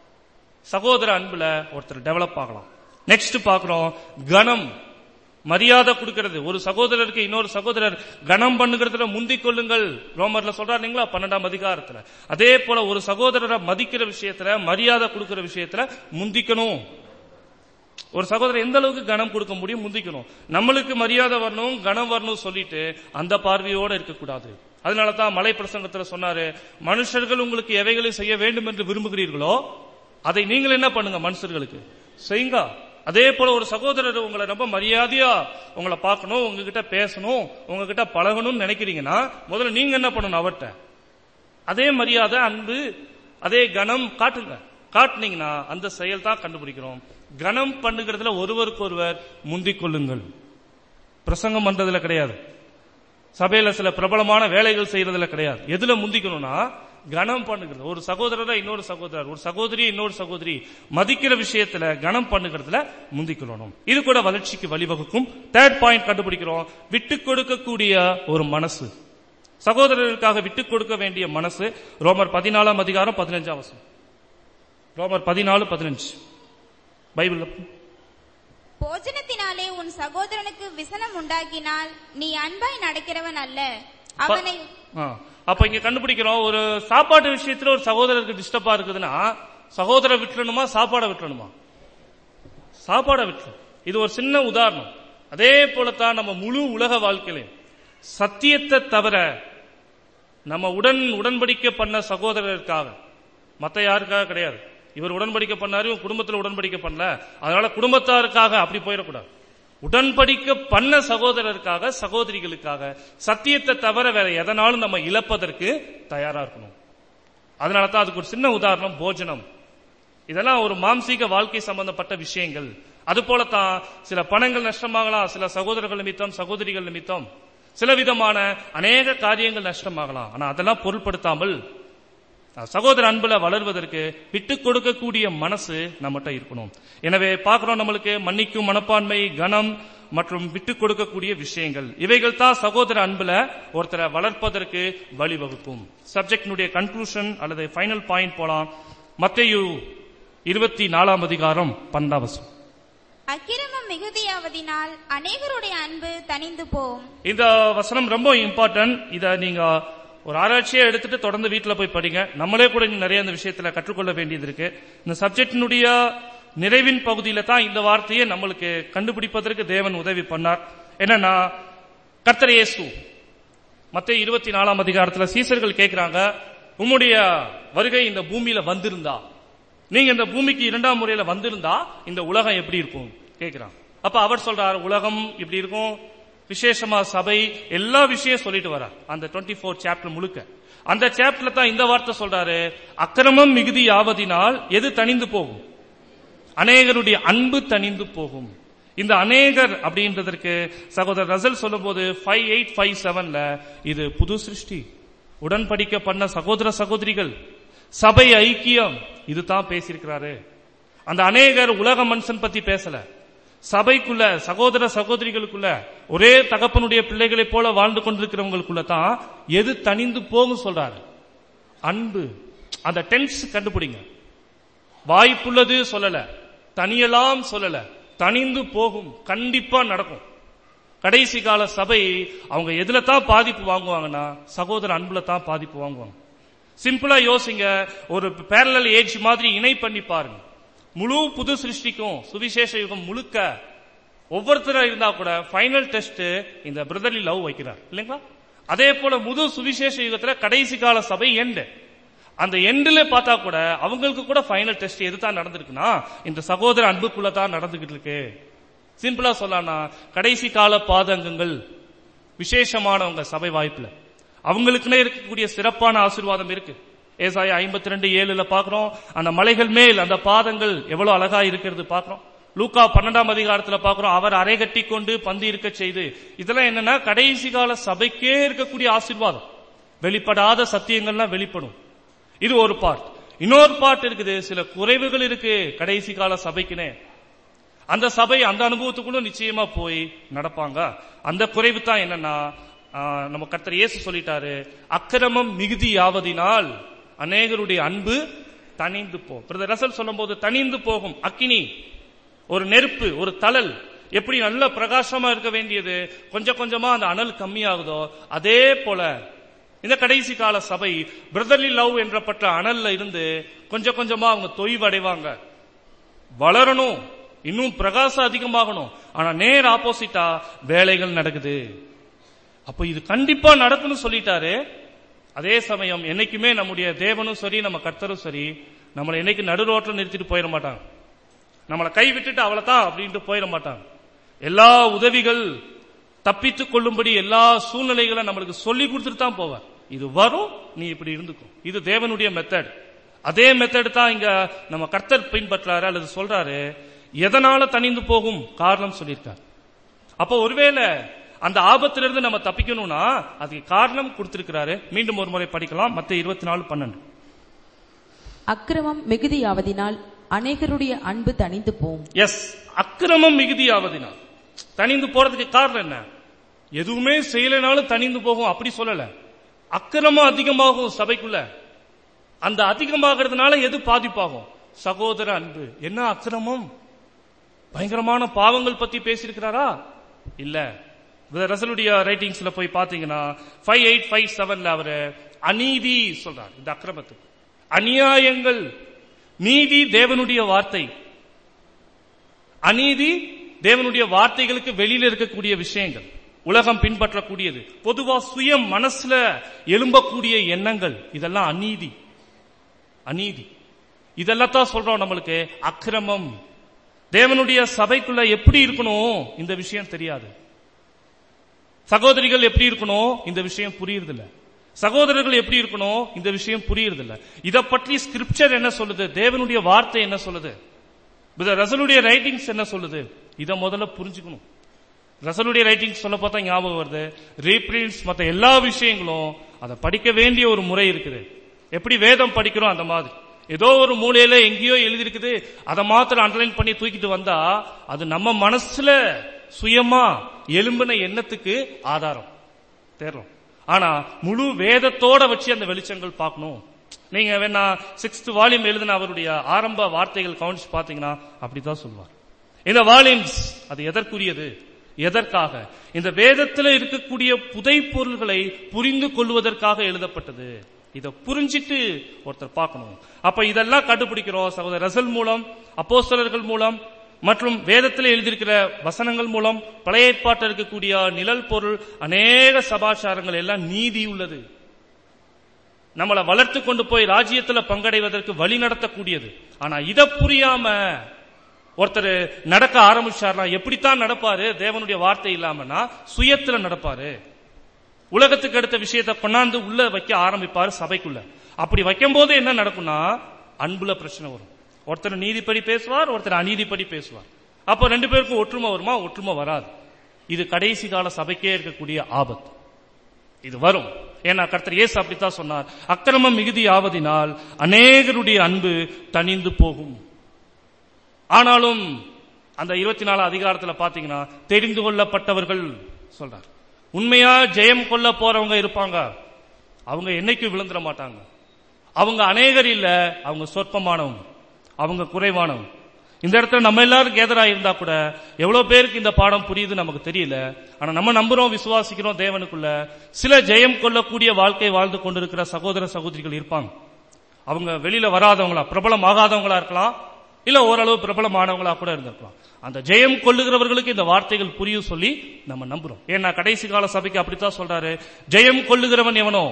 சகோதர அன்புல ஒருத்தர் டெவலப் ஆகலாம் நெக்ஸ்ட் பாக்குறோம் கணம் மரியாதை கொடுக்கிறது ஒரு சகோதரருக்கு இன்னொரு சகோதரர் கணம் பண்ணுகிறதுல முந்திக் கொள்ளுங்கள் ரோமர்ல சொல்றாரு இல்லைங்களா பன்னெண்டாம் அதிகாரத்துல அதே போல ஒரு சகோதரரை மதிக்கிற விஷயத்துல மரியாதை கொடுக்கிற விஷயத்துல முந்திக்கணும் ஒரு சகோதரர் எந்த அளவுக்கு கணம் கொடுக்க முடியும் முந்திக்கணும் நம்மளுக்கு மரியாதை வரணும் கணம் வரணும் சொல்லிட்டு அந்த பார்வையோட இருக்கக்கூடாது அதனால தான் மலை பிரசங்கத்துல சொன்னாரு மனுஷர்கள் உங்களுக்கு எவைகளை செய்ய வேண்டும் என்று விரும்புகிறீர்களோ அதை நீங்கள் என்ன பண்ணுங்க மனுஷர்களுக்கு செய்யுங்க அதே போல ஒரு சகோதரர் உங்களை ரொம்ப மரியாதையா உங்களை பார்க்கணும் உங்ககிட்ட பேசணும் உங்ககிட்ட பழகணும்னு நினைக்கிறீங்கன்னா முதல்ல நீங்க என்ன பண்ணணும் அவர்கிட்ட அதே மரியாதை அன்பு அதே கணம் காட்டுங்க காட்டுனீங்கன்னா அந்த செயல் தான் கண்டுபிடிக்கிறோம் கணம் பண்ணுகிறதுல ஒருவருக்கு ஒருவர் முந்திக் கொள்ளுங்கள் பிரசங்கம் பண்றதுல கிடையாது சபையில சில பிரபலமான வேலைகள் செய்யறதுல கிடையாது எதுல முந்திக்கணும்னா கணம் பண்ணுகிறது ஒரு சகோதரரை இன்னொரு சகோதரர் ஒரு சகோதரி இன்னொரு சகோதரி மதிக்கிற விஷயத்துல கணம் பண்ணுகிறதுல முந்திக்கணும் இது கூட வளர்ச்சிக்கு வழிவகுக்கும் தேர்ட் பாயிண்ட் கண்டுபிடிக்கிறோம் விட்டு கொடுக்கக்கூடிய ஒரு மனசு சகோதரர்களுக்காக விட்டுக் கொடுக்க வேண்டிய மனசு ரோமர் பதினாலாம் அதிகாரம் பதினஞ்சாம் வசனம் ரோமர் பதினாலு பதினஞ்சு பைபிள் போஜனத்தினாலே உன் சகோதரனுக்கு விசனம் உண்டாக்கினால் நீ அன்பாய் நடக்கிறவன் அல்ல அவனை ஆ, அப்ப இங்க கண்டுபிடிக்கிறோம் ஒரு சாப்பாட்டு விஷயத்துல ஒரு சகோதரருக்கு டிஸ்டர்பா இருக்குதுன்னா சகோதர விட்டுறணுமா சாப்பாடை விட்டுறணுமா சாப்பாடை விட்டுறணும் இது ஒரு சின்ன உதாரணம் அதே போலத்தான் நம்ம முழு உலக வாழ்க்கையிலையும் சத்தியத்தை தவிர நம்ம உடன் உடன்படிக்கை பண்ண சகோதரருக்காக மத்த யாருக்காக கிடையாது இவர் உடன்படிக்கை பண்ணாரு இவன் குடும்பத்துல உடன்படிக்கை பண்ணல அதனால குடும்பத்தாருக்காக அப்படி போயிடக்கூடாது உடன்படிக்கை பண்ண சகோதரருக்காக சகோதரிகளுக்காக சத்தியத்தை தவிர வேற எதனாலும் நம்ம இழப்பதற்கு தயாரா இருக்கணும் அதனால தான் அதுக்கு ஒரு சின்ன உதாரணம் போஜனம் இதெல்லாம் ஒரு மாம்சீக வாழ்க்கை சம்பந்தப்பட்ட விஷயங்கள் அது போலத்தான் சில பணங்கள் நஷ்டமாகலாம் சில சகோதரர்கள் நிமித்தம் சகோதரிகள் நிமித்தம் சில விதமான அநேக காரியங்கள் நஷ்டமாகலாம் ஆனா அதெல்லாம் பொருட்படுத்தாமல் சகோதர அன்புல வளர்வதற்கு விட்டு கொடுக்கக்கூடிய மனசு நம்மகிட்ட இருக்கணும் எனவே பார்க்கிறோம் நம்மளுக்கு மன்னிக்கும் மனப்பான்மை கனம் மற்றும் விட்டு கொடுக்கக்கூடிய விஷயங்கள் இவைகள் தான் சகோதர அன்புல ஒருத்தரை வளர்ப்பதற்கு வழிவகுக்கும் சப்ஜெக்டினுடைய கன்க்ளூஷன் அல்லது ஃபைனல் பாயிண்ட் போலாம் மத்தேயு இருபத்தி நாலாம் அதிகாரம் பன்னெண்டாம் வசனம் அக்கிரமம் மிகுதியாவதினால் அநேகருடைய அன்பு தணிந்து போம் இந்த வசனம் ரொம்ப இம்பார்ட்டன்ட் இத நீங்க ஒரு ஆராய்ச்சியா எடுத்துட்டு தொடர்ந்து வீட்டுல போய் படிங்க நம்மளே கூட இன்னும் நிறைய இந்த விஷயத்துல கற்றுக்கொள்ள வேண்டியது இருக்கு இந்த சப்ஜெக்டினுடைய நிறைவின் பகுதியில தான் இந்த வார்த்தையை நம்மளுக்கு கண்டுபிடிப்பதற்கு தேவன் உதவி பண்ணார் என்னன்னா கர்த்தர் இயேசு மத்த இருபத்தி நாலாம் அதிகாரத்துல சீசர்கள் கேட்கிறாங்க உம்முடைய வருகை இந்த பூமியில வந்திருந்தா நீங்க இந்த பூமிக்கு இரண்டாம் முறையில வந்திருந்தா இந்த உலகம் எப்படி இருக்கும் கேட்கிறான் அப்ப அவர் சொல்றார் உலகம் இப்படி இருக்கும் விசேஷமா சபை எல்லா விஷயம் சொல்லிட்டு வரார் அந்த 24 ஃபோர் சாப்டர் முழுக்க அந்த சாப்டர்ல தான் இந்த வார்த்தை சொல்றாரு அக்கிரமம் மிகுதி ஆவதினால் எது தணிந்து போகும் அநேகருடைய அன்பு தணிந்து போகும் இந்த அநேகர் அப்படின்றதற்கு சகோதரர் ரசல் சொல்லும்போது ஃபைவ் எயிட் ஃபைவ் செவன்ல இது புது சிருஷ்டி உடன்படிக்க பண்ண சகோதர சகோதரிகள் சபை ஐக்கியம் இதுதான் பேசியிருக்கிறாரு அந்த அநேகர் உலக மனுஷன் பத்தி பேசல சபைக்குள்ள சகோதர சகோதரிகளுக்குள்ள ஒரே தகப்பனுடைய பிள்ளைகளைப் போல வாழ்ந்து கொண்டிருக்கிறவங்களுக்குள்ள தான் எது தணிந்து போகும் சொல்றாரு அன்பு அந்த டென்ஸ் கண்டுபிடிங்க வாய்ப்புள்ளது சொல்லல தனியலாம் சொல்லல தனிந்து போகும் கண்டிப்பா நடக்கும் கடைசி கால சபை அவங்க எதுல தான் பாதிப்பு வாங்குவாங்கன்னா சகோதர அன்புல தான் பாதிப்பு வாங்குவாங்க சிம்பிளா யோசிங்க ஒரு பேரலல் ஏஜ் மாதிரி இணை பண்ணி பாருங்க முழு புது சிருஷ்டிக்கும் சுவிசேஷ யுகம் முழுக்க ஒவ்வொருத்தரா இருந்தா கூட ஃபைனல் டெஸ்ட் இந்த பிரதர்லி லவ் வைக்கிறார் இல்லைங்களா அதே போல முழு சுவிசேஷ யுகத்துல கடைசி கால சபை எண்டு அந்த எண்டுல பார்த்தா கூட அவங்களுக்கு கூட ஃபைனல் டெஸ்ட் எதுதான் நடந்திருக்குன்னா இந்த சகோதர அன்புக்குள்ள தான் நடந்துகிட்டு இருக்கு சிம்பிளா சொல்லலாம்னா கடைசி கால பாதங்கங்கள் விசேஷமானவங்க சபை வாய்ப்புல அவங்களுக்குன்னே இருக்கக்கூடிய சிறப்பான ஆசீர்வாதம் இருக்கு ஏசாயா ஐம்பத்தி ரெண்டு ஏழுல பாக்குறோம் அந்த மலைகள் மேல் அந்த பாதங்கள் எவ்வளவு அழகா இருக்கிறது பாக்குறோம் லூக்கா பன்னெண்டாம் அதிகாரத்துல பாக்குறோம் அவர் அரை கட்டி கொண்டு பந்தி இருக்க செய்து இதெல்லாம் என்னன்னா கடைசி கால சபைக்கே இருக்கக்கூடிய ஆசீர்வாதம் வெளிப்படாத சத்தியங்கள்லாம் வெளிப்படும் இது ஒரு பார்ட் இன்னொரு பார்ட் இருக்குது சில குறைவுகள் இருக்கு கடைசி கால சபைக்குனே அந்த சபை அந்த அனுபவத்துக்குள்ள நிச்சயமா போய் நடப்பாங்க அந்த குறைவு தான் என்னன்னா ஆ, நம்ம கர்த்தர் இயேசு சொல்லிட்டாரு அக்கிரமம் மிகுதி யாவதினால் அநேகருடைய அன்பு தணிந்து போகும் பிரதர் ரசல் சொல்லும்போது தணிந்து போகும் அக்கினி ஒரு நெருப்பு ஒரு தழல் எப்படி நல்ல பிரகாசமா இருக்க வேண்டியது கொஞ்சம் கொஞ்சமா அந்த அனல் கம்மியாகுதோ அதே போல இந்த கடைசி கால சபை பிரதர்லி லவ் என்றப்பட்ட அனல்ல இருந்து கொஞ்சம் கொஞ்சமா அவங்க தொய்வடைவாங்க வளரணும் இன்னும் பிரகாசம் அதிகமாகணும் ஆனா நேர் ஆப்போசிட்டா வேலைகள் நடக்குது அப்ப இது கண்டிப்பா நடக்கும்னு சொல்லிட்டாரு அதே சமயம் என்னைக்குமே நம்முடைய தேவனும் சரி நம்ம கர்த்தரும் சரி நம்மளை என்னைக்கு நடு ரோட்ல நிறுத்திட்டு போயிட மாட்டாங்க நம்மளை கை விட்டுட்டு அவ்வளவுதான் அப்படின்ட்டு போயிட மாட்டாங்க எல்லா உதவிகள் தப்பித்துக் கொள்ளும்படி எல்லா சூழ்நிலைகளை நம்மளுக்கு சொல்லி கொடுத்துட்டு தான் போவார் இது வரும் நீ இப்படி இருந்துக்கும் இது தேவனுடைய மெத்தட் அதே மெத்தட் தான் இங்க நம்ம கர்த்தர் பின்பற்றாரு அல்லது சொல்றாரு எதனால தணிந்து போகும் காரணம் சொல்லியிருக்கார் அப்போ ஒருவேளை அந்த ஆபத்திலிருந்து நம்ம தப்பிக்கணும்னா அதுக்கு காரணம் கொடுத்திருக்கிறாரு மீண்டும் ஒரு முறை படிக்கலாம் மத்த இருபத்தி நாலு பன்னெண்டு அக்கிரமம் மிகுதியாவதினால் அநேகருடைய அன்பு தணிந்து போம் எஸ் அக்கிரமம் மிகுதியாவதினால் தணிந்து போறதுக்கு காரணம் என்ன எதுவுமே செய்யலைனாலும் தணிந்து போகும் அப்படி சொல்லல அக்கிரமம் அதிகமாகும் சபைக்குள்ள அந்த அதிகமாகிறதுனால எது பாதிப்பாகும் சகோதர அன்பு என்ன அக்கிரமம் பயங்கரமான பாவங்கள் பத்தி பேசியிருக்கிறாரா இல்ல ரசலுடைய ரைட்டிங்ஸ்ல போய் பாத்தீங்கன்னா ஃபைவ் எயிட் ஃபைவ் செவன்ல அவரு அநீதி சொல்றார் இந்த அக்கிரமத்துக்கு அநியாயங்கள் நீதி தேவனுடைய வார்த்தை அநீதி தேவனுடைய வார்த்தைகளுக்கு வெளியில இருக்கக்கூடிய விஷயங்கள் உலகம் பின்பற்றக்கூடியது பொதுவா சுய மனசுல எழும்பக்கூடிய எண்ணங்கள் இதெல்லாம் அநீதி அநீதி இதெல்லாம் தான் சொல்றோம் நம்மளுக்கு அக்கிரமம் தேவனுடைய சபைக்குள்ள எப்படி இருக்கணும் இந்த விஷயம் தெரியாது சகோதரிகள் எப்படி இருக்கணும் இந்த விஷயம் புரியுறதில்ல சகோதரர்கள் எப்படி இருக்கணும் இந்த விஷயம் புரியுறதில்ல இத பற்றி ஸ்கிரிப்சர் என்ன சொல்லுது தேவனுடைய வார்த்தை என்ன சொல்லுது இந்த ரசலுடைய ரைட்டிங்ஸ் என்ன சொல்லுது இத முதல்ல புரிஞ்சுக்கணும் ரசலுடைய ரைட்டிங்ஸ் சொல்ல பார்த்தா ஞாபகம் வருது ரீப்ரிண்ட்ஸ் மத்த எல்லா விஷயங்களும் அதை படிக்க வேண்டிய ஒரு முறை இருக்குது எப்படி வேதம் படிக்கிறோம் அந்த மாதிரி ஏதோ ஒரு மூலையில எங்கேயோ எழுதியிருக்குது அதை மாத்திரம் அண்டர்லைன் பண்ணி தூக்கிட்டு வந்தா அது நம்ம மனசுல சுயமா எலும்பின எண்ணத்துக்கு ஆதாரம் தேர்றோம் ஆனா முழு வேதத்தோட வச்சு அந்த வெளிச்சங்கள் பார்க்கணும் நீங்க வேணா சிக்ஸ்த் வால்யூம் எழுதின அவருடைய ஆரம்ப வார்த்தைகள் கவனிச்சு பாத்தீங்கன்னா அப்படிதான் சொல்வார் இந்த வால்யூம்ஸ் அது எதற்குரியது எதற்காக இந்த வேதத்தில் இருக்கக்கூடிய புதை பொருள்களை புரிந்து கொள்வதற்காக எழுதப்பட்டது இதை புரிஞ்சிட்டு ஒருத்தர் பார்க்கணும் அப்ப இதெல்லாம் கண்டுபிடிக்கிறோம் சகோதரர் ரசல் மூலம் அப்போஸ்தலர்கள் மூலம் மற்றும் வேதத்தில் எழுதியிருக்கிற வசனங்கள் மூலம் பழைய ஏற்பாட்டில் இருக்கக்கூடிய நிழல் பொருள் அநேக சபாச்சாரங்கள் எல்லாம் நீதி உள்ளது நம்மளை வளர்த்து கொண்டு போய் ராஜ்யத்துல பங்கடைவதற்கு வழி நடத்தக்கூடியது ஆனா இத புரியாம ஒருத்தர் நடக்க ஆரம்பிச்சார்னா எப்படித்தான் நடப்பாரு தேவனுடைய வார்த்தை இல்லாமனா சுயத்துல நடப்பாரு உலகத்துக்கு அடுத்த விஷயத்தை கொண்டாந்து உள்ள வைக்க ஆரம்பிப்பாரு சபைக்குள்ள அப்படி வைக்கும் போது என்ன நடக்கும்னா அன்புல பிரச்சனை வரும் ஒருத்தர் நீதிப்படி பேசுவார் ஒருத்தர் அநீதிப்படி பேசுவார் அப்ப ரெண்டு பேருக்கும் ஒற்றுமை வருமா ஒற்றுமை வராது இது கடைசி கால சபைக்கே இருக்கக்கூடிய ஆபத்து இது வரும் ஏன்னா கர்த்தர் இயேசு அப்படித்தான் சொன்னார் அக்கிரமம் மிகுதி ஆவதினால் அநேகருடைய அன்பு தணிந்து போகும் ஆனாலும் அந்த இருபத்தி நாலு அதிகாரத்துல பாத்தீங்கன்னா தெரிந்து கொள்ளப்பட்டவர்கள் சொல்றார் உண்மையா ஜெயம் கொள்ள போறவங்க இருப்பாங்க அவங்க என்னைக்கும் விழுந்துட மாட்டாங்க அவங்க அநேகர் இல்ல அவங்க சொற்பமானவங்க அவங்க குறைவானவங்க இந்த இடத்துல நம்ம எல்லாரும் கேதரா இருந்தா கூட எவ்வளவு பேருக்கு இந்த பாடம் புரியுது நமக்கு தெரியல ஆனா நம்ம நம்புறோம் விசுவாசிக்கிறோம் தேவனுக்குள்ள சில ஜெயம் கொள்ளக்கூடிய வாழ்க்கை வாழ்ந்து கொண்டிருக்கிற சகோதர சகோதரிகள் இருப்பாங்க அவங்க வெளியில வராதவங்களா பிரபலம் ஆகாதவங்களா இருக்கலாம் இல்ல ஓரளவு பிரபலமானவங்களா கூட இருந்திருக்கலாம் அந்த ஜெயம் கொள்ளுகிறவர்களுக்கு இந்த வார்த்தைகள் புரியும் சொல்லி நம்ம நம்புறோம் ஏன்னா கடைசி கால சபைக்கு அப்படித்தான் சொல்றாரு ஜெயம் கொள்ளுகிறவன் எவனோ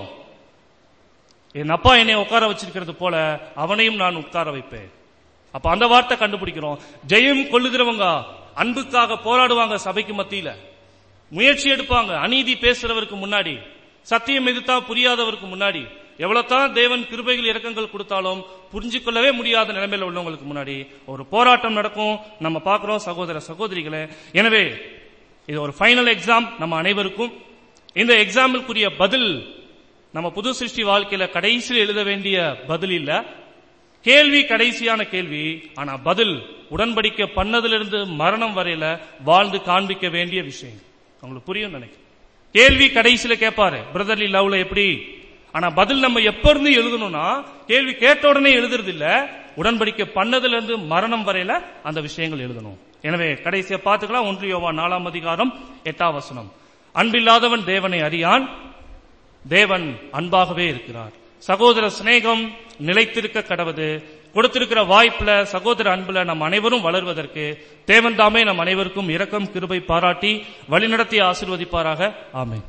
என் அப்பா என்னை உட்கார வச்சிருக்கிறது போல அவனையும் நான் உட்கார வைப்பேன் அப்ப அந்த வார்த்தை கண்டுபிடிக்கிறோம் ஜெயம் கொள்ளுகிறவங்க அன்புக்காக போராடுவாங்க சபைக்கு மத்தியில முயற்சி எடுப்பாங்க அநீதி பேசுறவருக்கு முன்னாடி சத்தியம் எதிர்த்தா புரியாதவருக்கு முன்னாடி எவ்வளவுதான் தேவன் கிருபைகள் இரக்கங்கள் கொடுத்தாலும் புரிஞ்சு கொள்ளவே முடியாத நிலைமையில உள்ளவங்களுக்கு முன்னாடி ஒரு போராட்டம் நடக்கும் நம்ம பார்க்கிறோம் சகோதர சகோதரிகளே எனவே இது ஒரு ஃபைனல் எக்ஸாம் நம்ம அனைவருக்கும் இந்த எக்ஸாம்பிள்க்குரிய பதில் நம்ம புது சிருஷ்டி வாழ்க்கையில கடைசியில் எழுத வேண்டிய பதில் இல்ல கேள்வி கடைசியான கேள்வி ஆனா பதில் உடன்படிக்கை பண்ணதிலிருந்து மரணம் வரையில வாழ்ந்து காண்பிக்க வேண்டிய விஷயம் உங்களுக்கு புரியும் நினைக்கிறேன் கேள்வி கடைசியில கேட்பாரு பிரதர்லி லவ்ல எப்படி ஆனா பதில் நம்ம எப்ப இருந்து எழுதணும்னா கேள்வி கேட்ட உடனே எழுதுறது இல்ல உடன்படிக்கை பண்ணதுல இருந்து மரணம் வரையில அந்த விஷயங்கள் எழுதணும் எனவே கடைசியா பாத்துக்கலாம் ஒன்று யோவா நாலாம் அதிகாரம் எட்டாம் வசனம் அன்பில்லாதவன் தேவனை அறியான் தேவன் அன்பாகவே இருக்கிறார் சகோதர சிநேகம் நிலைத்திருக்க கடவுது கொடுத்திருக்கிற வாய்ப்புல சகோதர அன்புல நம் அனைவரும் வளர்வதற்கு தேவன் தாமே நம் அனைவருக்கும் இரக்கம் கிருபை பாராட்டி வழிநடத்தி ஆசிர்வதிப்பாராக ஆமென்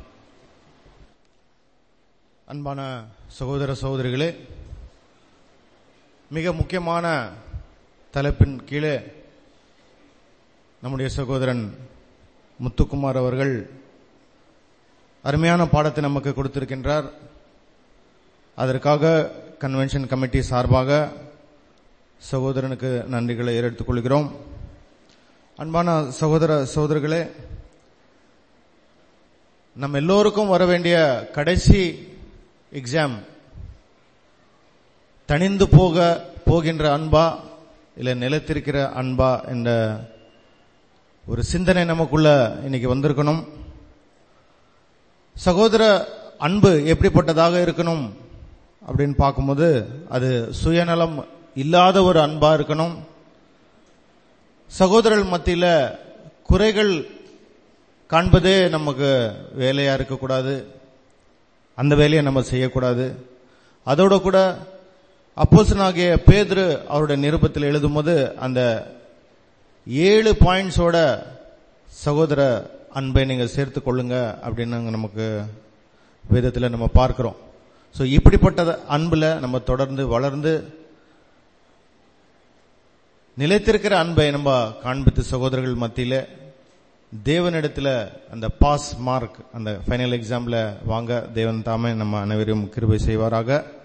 அன்பான சகோதர சகோதரிகளே மிக முக்கியமான தலைப்பின் கீழே நம்முடைய சகோதரன் முத்துக்குமார் அவர்கள் அருமையான பாடத்தை நமக்கு கொடுத்திருக்கின்றார் அதற்காக கன்வென்ஷன் கமிட்டி சார்பாக சகோதரனுக்கு நன்றிகளை எடுத்துக் கொள்கிறோம் அன்பான சகோதர சகோதரர்களே நம்ம எல்லோருக்கும் வர வேண்டிய கடைசி எக்ஸாம் தணிந்து போக போகின்ற அன்பா இல்ல நிலைத்திருக்கிற அன்பா என்ற ஒரு சிந்தனை நமக்குள்ள இன்னைக்கு வந்திருக்கணும் சகோதர அன்பு எப்படிப்பட்டதாக இருக்கணும் அப்படின்னு பார்க்கும்போது அது சுயநலம் இல்லாத ஒரு அன்பா இருக்கணும் சகோதரர்கள் மத்தியில குறைகள் காண்பதே நமக்கு வேலையா இருக்கக்கூடாது அந்த வேலையை நம்ம செய்யக்கூடாது அதோட கூட அப்போசனாகிய பேதுரு அவருடைய நிருபத்தில் எழுதும்போது அந்த ஏழு பாயிண்ட்ஸோட சகோதர அன்பை நீங்க சேர்த்து கொள்ளுங்க அப்படின்னு நமக்கு வேதத்தில் நம்ம பார்க்கிறோம் ஸோ இப்படிப்பட்ட அன்புல நம்ம தொடர்ந்து வளர்ந்து நிலைத்திருக்கிற அன்பை நம்ம காண்பித்து சகோதரர்கள் மத்தியில தேவனிடத்துல அந்த பாஸ் மார்க் அந்த ஃபைனல் எக்ஸாம்ல வாங்க தேவன் தாமே நம்ம அனைவரையும் கிருபை செய்வாராக